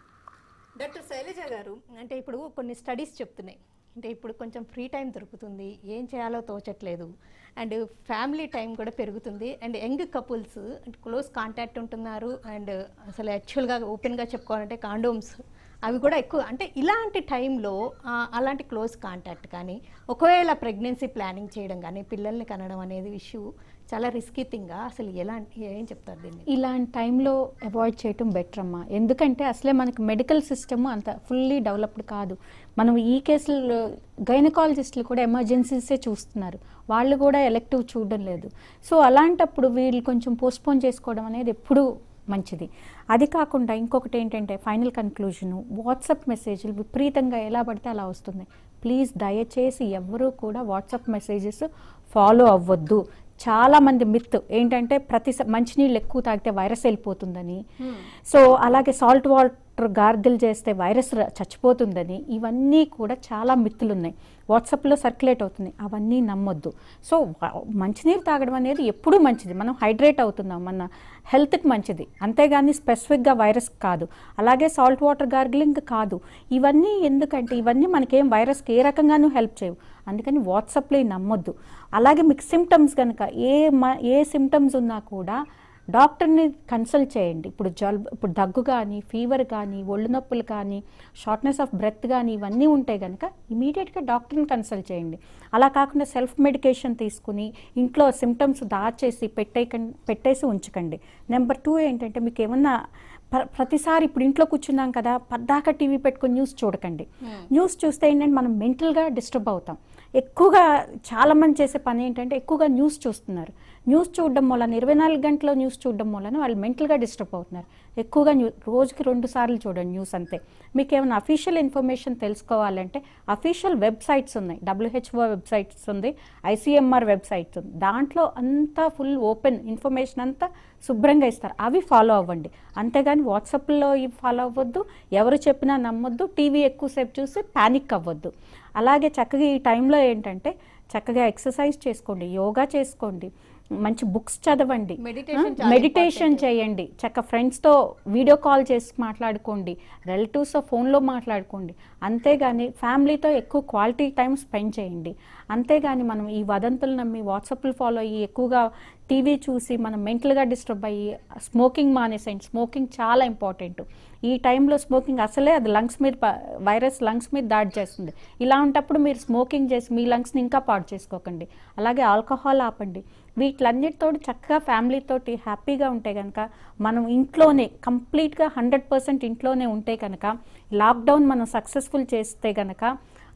డాక్టర్ శైలజ గారు అంటే ఇప్పుడు కొన్ని స్టడీస్ చెప్తున్నాయి అంటే ఇప్పుడు కొంచెం ఫ్రీ టైం దొరుకుతుంది ఏం చేయాలో తోచట్లేదు అండ్ ఫ్యామిలీ టైం కూడా పెరుగుతుంది and young couples close contact ఉంటున్నారు అండ్ అసలు యాక్చువల్గా ఓపెన్గా చెప్పుకోవాలంటే కాండోమ్స్ అవి కూడా ఎక్కువ అంటే ఇలాంటి టైంలో ఆ, అలాంటి క్లోజ్ కాంటాక్ట్ కానీ ఒకవేళ ప్రెగ్నెన్సీ ప్లానింగ్ చేయడం కానీ పిల్లల్ని కనడం అనేది ఇష్యూ చాలా రిస్కీ థింగా అసలు ఎలాంటి ఏం చెప్తారు దీన్ని ఇలాంటి టైంలో అవాయిడ్ చేయటం బెటర్ అమ్మా ఎందుకంటే అసలే మనకి మెడికల్ సిస్టమ్ అంత ఫుల్లీ డెవలప్డ్ కాదు మనం ఈ కేసులు గైనకాలజిస్టులు కూడా ఎమర్జెన్సీసే చూస్తున్నారు వాళ్ళు కూడా ఎలెక్టివ్ చూడడం లేదు సో అలాంటప్పుడు వీళ్ళు కొంచెం పోస్ట్పోన్ చేసుకోవడం అనేది ఎప్పుడూ మంచిది అది కాకుండా ఇంకొకటి ఏంటంటే ఫైనల్ కన్క్లూజను వాట్సాప్ మెసేజ్లు విపరీతంగా ఎలా పడితే అలా వస్తుంది ప్లీజ్ దయచేసి ఎవ్వరూ కూడా వాట్సాప్ మెసేజెస్ ఫాలో అవ్వద్దు చాలా మంది మిత్ ఏంటంటే ప్రతి స- మంచినీళ్ళు ఎక్కువ తాగితే వైరస్ వెళ్ళిపోతుందని సో అలాగే సాల్ట్ వాటర్ గార్గిల్ చేస్తే వైరస్ ర- చచ్చిపోతుందని ఇవన్నీ కూడా చాలా మిత్తులు ఉన్నాయి వాట్సాప్లో సర్క్యులేట్ అవుతుంది అవన్నీ నమ్మొద్దు సో వ- మంచినీరు తాగడం అనేది ఎప్పుడూ మంచిది మనం హైడ్రేట్ అవుతున్నాం మన హెల్త్కి మంచిది అంతేగాని స్పెసిఫిక్గా వైరస్ కాదు అలాగే సాల్ట్ వాటర్ గార్గిలింగ్ కాదు ఇవన్నీ ఎందుకంటే ఇవన్నీ మనకేం వైరస్కి ఏ రకంగానూ హెల్ప్ చేయవు అందుకని వాట్సాప్లో ఇవి నమ్మొద్దు అలాగే మీకు సిమ్టమ్స్ కనుక ఏ మ ఏ సిమ్టమ్స్ ఉన్నా కూడా డాక్టర్ని కన్సల్ట్ చేయండి ఇప్పుడు జలుబు ఇప్పుడు దగ్గు కానీ ఫీవర్ కానీ ఒళ్ళు నొప్పులు కానీ షార్ట్నెస్ ఆఫ్ బ్రెత్ కానీ ఇవన్నీ ఉంటే కనుక ఇమీడియట్గా డాక్టర్ని కన్సల్ట్ చేయండి అలా కాకుండా సెల్ఫ్ మెడికేషన్ తీసుకుని ఇంట్లో సిమ్టమ్స్ దాచేసి పెట్టే పెట్టేసి ఉంచకండి నెంబర్ టూ ఏంటంటే మీకు ఏమన్నా ప్ర- ప్రతిసారి ఇప్పుడు ఇంట్లో కూర్చున్నాం కదా పద్దాక టీవీ పెట్టుకొని న్యూస్ చూడకండి న్యూస్ చూస్తే ఏంటంటే మనం మెంటల్గా డిస్టర్బ్ అవుతాం ఎక్కువగా చాలామంది చేసే పని ఏంటంటే ఎక్కువగా న్యూస్ చూస్తున్నారు న్యూస్ చూడడం వలన ఇరవై నాలుగు గంటల న్యూస్ చూడడం వలన వాళ్ళు మెంటల్గా డిస్టర్బ్ అవుతున్నారు ఎక్కువగా న్యూ రోజుకి రెండు సార్లు చూడండి న్యూస్ అంతే మీకు ఏమైనా అఫీషియల్ ఇన్ఫర్మేషన్ తెలుసుకోవాలంటే అఫీషియల్ వెబ్సైట్స్ ఉన్నాయి డబ్ల్యూహెచ్ఓ వెబ్సైట్స్ ఉంది ఐసీఎంఆర్ వెబ్సైట్స్ ఉంది దాంట్లో అంతా ఫుల్ ఓపెన్ ఇన్ఫర్మేషన్ అంతా శుభ్రంగా ఇస్తారు అవి ఫాలో అవ్వండి అంతేగాని వాట్సాప్లో ఇవి ఫాలో అవ్వద్దు ఎవరు చెప్పినా నమ్మొద్దు టీవీ ఎక్కువసేపు చూసి ప్యానిక్ అవ్వద్దు అలాగే చక్కగా ఈ టైంలో ఏంటంటే చక్కగా ఎక్సర్సైజ్ చేసుకోండి యోగా చేసుకోండి మంచి బుక్స్ చదవండి Meditation చాలా మెడిటేషన్ చేయండి చక్క ఫ్రెండ్స్తో వీడియో కాల్ చేసి మాట్లాడుకోండి రిలేటివ్స్తో ఫోన్లో మాట్లాడుకోండి అంతేగాని ఫ్యామిలీతో ఎక్కువ క్వాలిటీ టైం స్పెండ్ చేయండి అంతేగాని మనం ఈ వదంతులు నమ్మి వాట్సాప్లు ఫాలో అయ్యి ఎక్కువగా టీవీ చూసి మనం మెంటల్గా డిస్టర్బ్ అయ్యి స్మోకింగ్ మానేసేయండి స్మోకింగ్ చాలా ఇంపార్టెంట్ ఈ టైంలో స్మోకింగ్ అసలే అది లంగ్స్ మీద ప- వైరస్ లంగ్స్ మీద దాడి చేస్తుంది ఇలా ఉంటప్పుడు మీరు స్మోకింగ్ చేసి మీ లంగ్స్ని ఇంకా పాడు చేసుకోకండి అలాగే ఆల్కహాల్ ఆపండి వీటిలన్నిటితో చక్కగా ఫ్యామిలీతోటి హ్యాపీగా ఉంటే కనుక మనం ఇంట్లోనే కంప్లీట్గా హండ్రెడ్ పర్సెంట్ ఇంట్లోనే ఉంటే కనుక లాక్డౌన్ మనం సక్సెస్ఫుల్ చేస్తే కనుక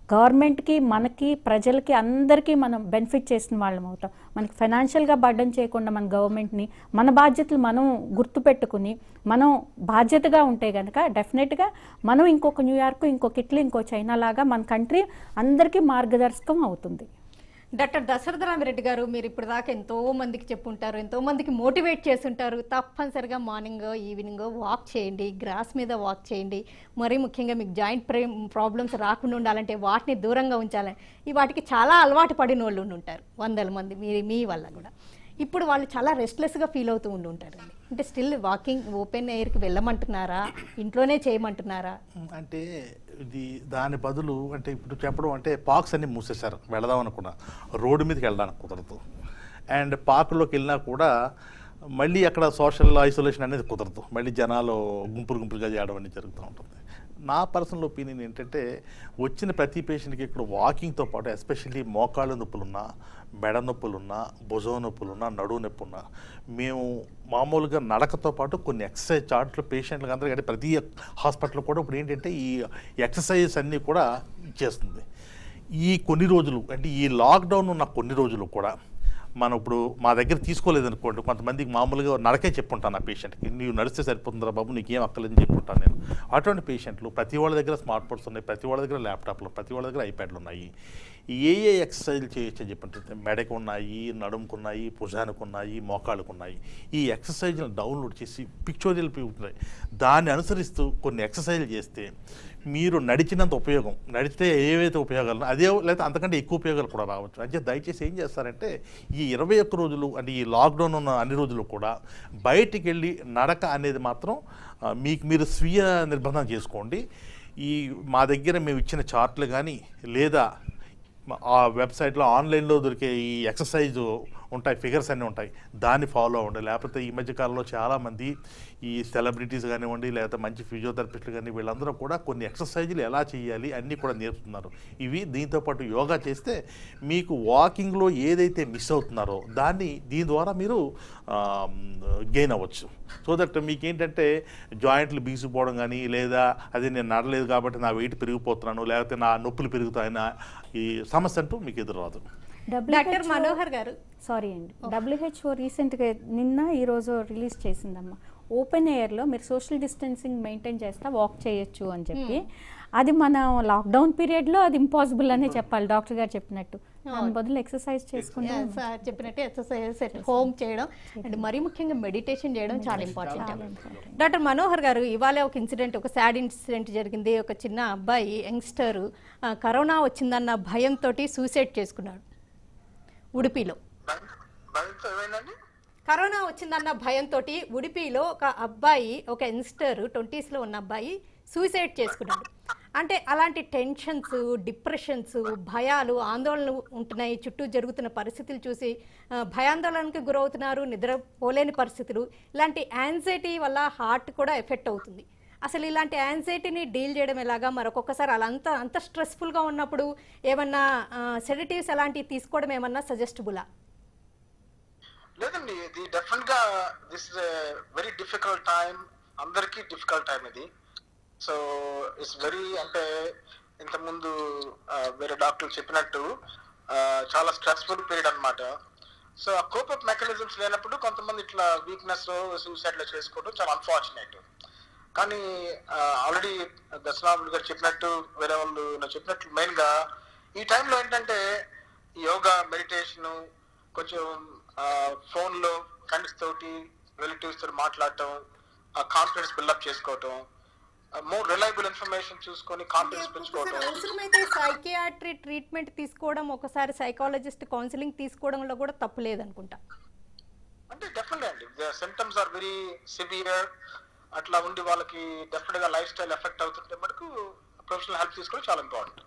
గవర్నమెంట్కి మనకి ప్రజలకి అందరికీ మనం బెనిఫిట్ చేసిన వాళ్ళం అవుతాం మనకి ఫైనాన్షియల్గా బర్డన్ చేయకుండా మన గవర్నమెంట్ని మన బాధ్యతలు మనం గుర్తుపెట్టుకుని మనం బాధ్యతగా ఉంటే కనుక డెఫినెట్గా మనం ఇంకొక న్యూయార్క్ ఇంకొక ఇటలీ ఇంకో చైనా లాగా మన కంట్రీ అందరికీ మార్గదర్శకం అవుతుంది డాక్టర్ దశరథ రామిరెడ్డి గారు మీరు ఇప్పుడు దాకా ఎంతో మందికి చెప్పుంటారు ఎంతో మందికి మోటివేట్ చేస్తుంటారు తప్పనిసరిగా మార్నింగ్ ఈవినింగ్ వాక్ చేయండి గ్రాస్ మీద వాక్ చేయండి మరీ ముఖ్యంగా మీకు జాయింట్ ప్రాబ్లమ్స్ రాకుండా ఉండాలంటే వాటిని దూరంగా ఉంచాలని ఈ వాటికి చాలా అలవాటు పడిన వాళ్ళు ఉండి ఉంటారు వందల మంది మీ మీ వల్ల కూడా ఇప్పుడు వాళ్ళు చాలా రెస్ట్లెస్గా ఫీల్ అవుతూ ఉండి ఉంటారండి అంటే స్టిల్ వాకింగ్ ఓపెన్ ఎయిర్కి వెళ్ళమంటున్నారా ఇంట్లోనే చేయమంటున్నారా అంటే ఇది దాని బదులు అంటే ఇప్పుడు చెప్పడం అంటే పార్క్స్ అన్ని మూసేశారు వెళదాం అనుకున్నా రోడ్డు మీదకి వెళ్ళడానికి కుదరదు అండ్ పార్కులోకి వెళ్ళినా కూడా మళ్ళీ అక్కడ సోషల్ ఐసోలేషన్ అనేది కుదరదు మళ్ళీ జనాలు గుంపులు గుంపులుగా చేయడం అనేది జరుగుతూ ఉంటుంది నా పర్సనల్ ఒపీనియన్ ఏంటంటే వచ్చిన ప్రతి పేషెంట్కి ఇక్కడ వాకింగ్తో పాటు ఎస్పెషల్లీ మోకాళ్ళ నొప్పులున్నా మెడ నొప్పులున్నా భుజం నొప్పులున్నా నడువు నొప్పి ఉన్నా మేము మామూలుగా నడకతో పాటు కొన్ని ఎక్సర్సైజ్ చార్ట్లు పేషెంట్లకు అందరికీ అంటే ప్రతి హాస్పిటల్ కూడా ఇప్పుడు ఏంటంటే ఈ ఎక్సర్సైజెస్ అన్నీ కూడా ఇచ్చేస్తుంది ఈ కొన్ని రోజులు అంటే ఈ లాక్డౌన్ ఉన్న కొన్ని రోజులు కూడా మనం ఇప్పుడు మా దగ్గర తీసుకోలేదు అనుకోండి కొంతమందికి మామూలుగా నడకే చెప్పుంటాను ఆ పేషెంట్కి నీవు నడిస్తే సరిపోతుందిరా బాబు నీకేం అక్కర్లేదని చెప్పుంటాను నేను అటువంటి పేషెంట్లు ప్రతి వాళ్ళ దగ్గర స్మార్ట్ ఫోన్స్ ఉన్నాయి ప్రతి వాళ్ళ దగ్గర ల్యాప్టాప్లు ప్రతి వాళ్ళ దగ్గర ఐప్యాడ్లు ఉన్నాయి ఏ ఏ ఎక్సర్సైజ్లు చేయొచ్చు అని చెప్పంటే మెడకు ఉన్నాయి నడుముకు ఉన్నాయి భుజానికి ఉన్నాయి మోకాళ్ళకు ఉన్నాయి ఈ ఎక్సర్సైజ్లను డౌన్లోడ్ చేసి పిక్చోరియల్ ఉన్నాయి దాన్ని అనుసరిస్తూ కొన్ని ఎక్సర్సైజ్లు చేస్తే మీరు నడిచినంత ఉపయోగం నడిస్తే ఏవైతే ఉపయోగాలు అదే లేదా అంతకంటే ఎక్కువ ఉపయోగాలు కూడా రావచ్చు అంటే దయచేసి ఏం చేస్తారంటే ఈ ఇరవై ఒక్క రోజులు అంటే ఈ లాక్డౌన్ ఉన్న అన్ని రోజులు కూడా బయటికి వెళ్ళి నడక అనేది మాత్రం ఆ, మీకు మీరు స్వీయ నిర్బంధం చేసుకోండి ఈ మా దగ్గర మేము ఇచ్చిన చార్ట్లు కానీ లేదా ఆ వెబ్సైట్లో ఆన్లైన్లో దొరికే ఈ ఎక్సర్సైజ్ ఉంటాయి ఫిగర్స్ అన్నీ ఉంటాయి దాన్ని ఫాలో అవ్వండి లేకపోతే ఈ మధ్య కాలంలో చాలామంది ఈ సెలబ్రిటీస్ కానివ్వండి లేకపోతే మంచి ఫిజియోథెరపిస్టులు కానీ వీళ్ళందరూ కూడా కొన్ని ఎక్సర్సైజులు ఎలా చేయాలి అన్నీ కూడా నేర్పుతున్నారు ఇవి దీంతో పాటు యోగా చేస్తే మీకు వాకింగ్లో ఏదైతే మిస్ అవుతున్నారో దాన్ని దీని ద్వారా మీరు గెయిన్ అవ్వచ్చు సో దట్ మీకు ఏంటంటే జాయింట్లు బీసిపోవడం కానీ లేదా అది నేను నడలేదు కాబట్టి నా వెయిట్ పెరిగిపోతున్నాను లేకపోతే నా నొప్పులు పెరుగుతాయన్న ఈ సమస్య అంటూ మీకు ఎదురరాదు డాక్టర్ మనోహర్ గారు సారీ అండి డబ్ల్యూహెచ్ఓ రీసెంట్గా నిన్న ఈరోజు రిలీజ్ చేసిందమ్మా ఓపెన్ ఎయిర్లో మీరు సోషల్ డిస్టెన్సింగ్ మెయింటైన్ చేస్తా వాక్ చేయొచ్చు అని చెప్పి అది మన లాక్డౌన్ పీరియడ్లో అది ఇంపాసిబుల్ అనే చెప్పాలి డాక్టర్ గారు చెప్పినట్టు దాని బదులు ఎక్సర్సైజ్ చేసుకుంటే Yeah, సార్ చెప్పినట్టు ఎక్సర్సైజెస్ ఎట్ హోమ్ చేయడం అండ్ మరీ ముఖ్యంగా మెడిటేషన్ చేయడం చాలా ఇంపార్టెంట్ డాక్టర్ మనోహర్ గారు ఇవాళ ఒక ఇన్సిడెంట్ ఒక సాడ్ ఇన్సిడెంట్ జరిగింది ఒక చిన్న అబ్బాయి యంగ్స్టర్ కరోనా వచ్చిందన్న భయంతో సూసైడ్ చేసుకున్నాడు ఉడిపిలో భయం- భయంతో ఏమైందండి కరోనా వచ్చిందన్న భయంతో ఉడిపిలో ఒక అబ్బాయి ఒక యంగ్స్టర్ ట్వంటీస్లో ఉన్న అబ్బాయి సూసైడ్ చేసుకున్నాడు అంటే అలాంటి టెన్షన్స్ డిప్రెషన్స్ భయాలు ఆందోళనలు ఉంటున్నాయి చుట్టూ జరుగుతున్న పరిస్థితులు చూసి ఆ, భయాందోళనకు గురవుతున్నారు నిద్రపోలేని పరిస్థితులు ఇలాంటి యాంగ్జైటీ వల్ల హార్ట్ కూడా ఎఫెక్ట్ అవుతుంది అసలు ఇలాంటి యాంగ్జైటీని డీల్ చేయడం ఎలాగా మరొకొకసారి అలా అంత అంత స్ట్రెస్ఫుల్గా ఉన్నప్పుడు ఏమన్నా సెడటివ్స్ అలాంటివి తీసుకోవడం ఏమన్నా సజెస్టబులా లేదండి ఇది డెఫినెట్ గా this is very difficult time అందరికీ డిఫికల్ట్ టైం ఇది సో ఇట్స్ వెరీ అంటే ఇంతకుముందు ఆ, వేరే డాక్టర్లు చెప్పినట్టు ఆ, చాలా స్ట్రెస్ఫుల్ పీరియడ్ అన్నమాట సో ఆ కోపప్ మెకానిజమ్స్ లేనప్పుడు కొంతమంది ఇట్లా వీక్నెస్ సూసైడ్ లో చేసుకోవడం చాలా అన్ఫార్చునేట్ కానీ ఆల్రెడీ దర్శనాథులు గారు చెప్పినట్టు వేరే వాళ్ళు నాకు చెప్పినట్లు మెయిన్ గా ఈ టైంలో ఏంటంటే యోగా మెడిటేషన్ కొంచెం ఫోన్ లో ఫ్రెండ్స్ తోటి రిలేటివ్స్ తోటి మాట్లాడటం కాన్ఫిడెన్స్ బిల్డప్ చేసుకోవటం మోర్ రిలయబుల్ ఇన్ఫర్మేషన్ చూసుకొని కాన్ఫిడెన్స్ పెంచుకోవటం అవసరమైతే సైకియాట్రీ ట్రీట్మెంట్ తీసుకోవడం ఒకసారి సైకాలజిస్ట్ కౌన్సిలింగ్ తీసుకోవడంలో కూడా తప్పు లేదనుకుంటా అంటే డెఫినెట్ అండి సిమ్టమ్స్ ఆర్ వెరీ సివియర్ అట్లా ఉండి వాళ్ళకి డెఫినెట్ గా లైఫ్ స్టైల్ ఎఫెక్ట్ అవుతుంటే మటుకు ప్రొఫెషనల్ హెల్ప్ తీసుకోవడం చాలా ఇంపార్టెంట్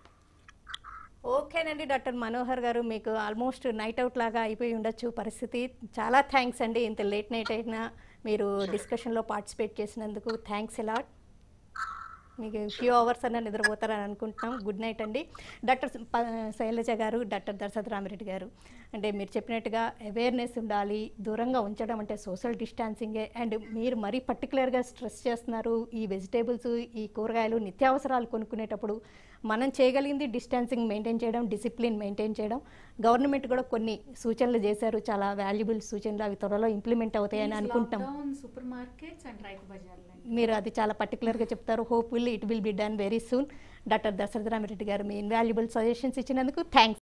ఓకేనండి డాక్టర్ మనోహర్ గారు మీకు ఆల్మోస్ట్ నైట్ అవుట్ లాగా అయిపోయి ఉండొచ్చు పరిస్థితి చాలా థ్యాంక్స్ అండి ఇంత లేట్ నైట్ అయినా మీరు డిస్కషన్లో పార్టిసిపేట్ చేసినందుకు థ్యాంక్స్ ఎలాట్ మీకు ఫ్యూ అవర్స్ అన్న నిద్రపోతారని అనుకుంటున్నాం గుడ్ నైట్ అండి డాక్టర్ ప- శైలజ గారు డాక్టర్ దర్శత్ రామిరెడ్డి గారు అంటే మీరు చెప్పినట్టుగా అవేర్నెస్ ఉండాలి దూరంగా ఉంచడం అంటే సోషల్ డిస్టాన్సింగే అండ్ మీరు మరీ పర్టికులర్గా స్ట్రెస్ చేస్తున్నారు ఈ వెజిటేబుల్స్ ఈ కూరగాయలు నిత్యావసరాలు కొనుక్కునేటప్పుడు మనం చేయగలిగింది డిస్టెన్సింగ్ మెయింటైన్ చేయడం డిసిప్లిన్ మెయింటైన్ చేయడం గవర్నమెంట్ కూడా కొన్ని సూచనలు చేశారు చాలా వాల్యుబుల్ సూచనలు అవి త్వరలో ఇంప్లిమెంట్ అవుతాయని అనుకుంటాం సూపర్ మార్కెట్స్ అండ్ రైతు బజార్లు మీరు అది చాలా పర్టికులర్గా చెప్తారు hope will it will be done very soon doctor Dasharatha Ramireddy garu మీ ఇన్వాల్యుబుల్ సజెషన్స్ ఇచ్చినందుకు థ్యాంక్స్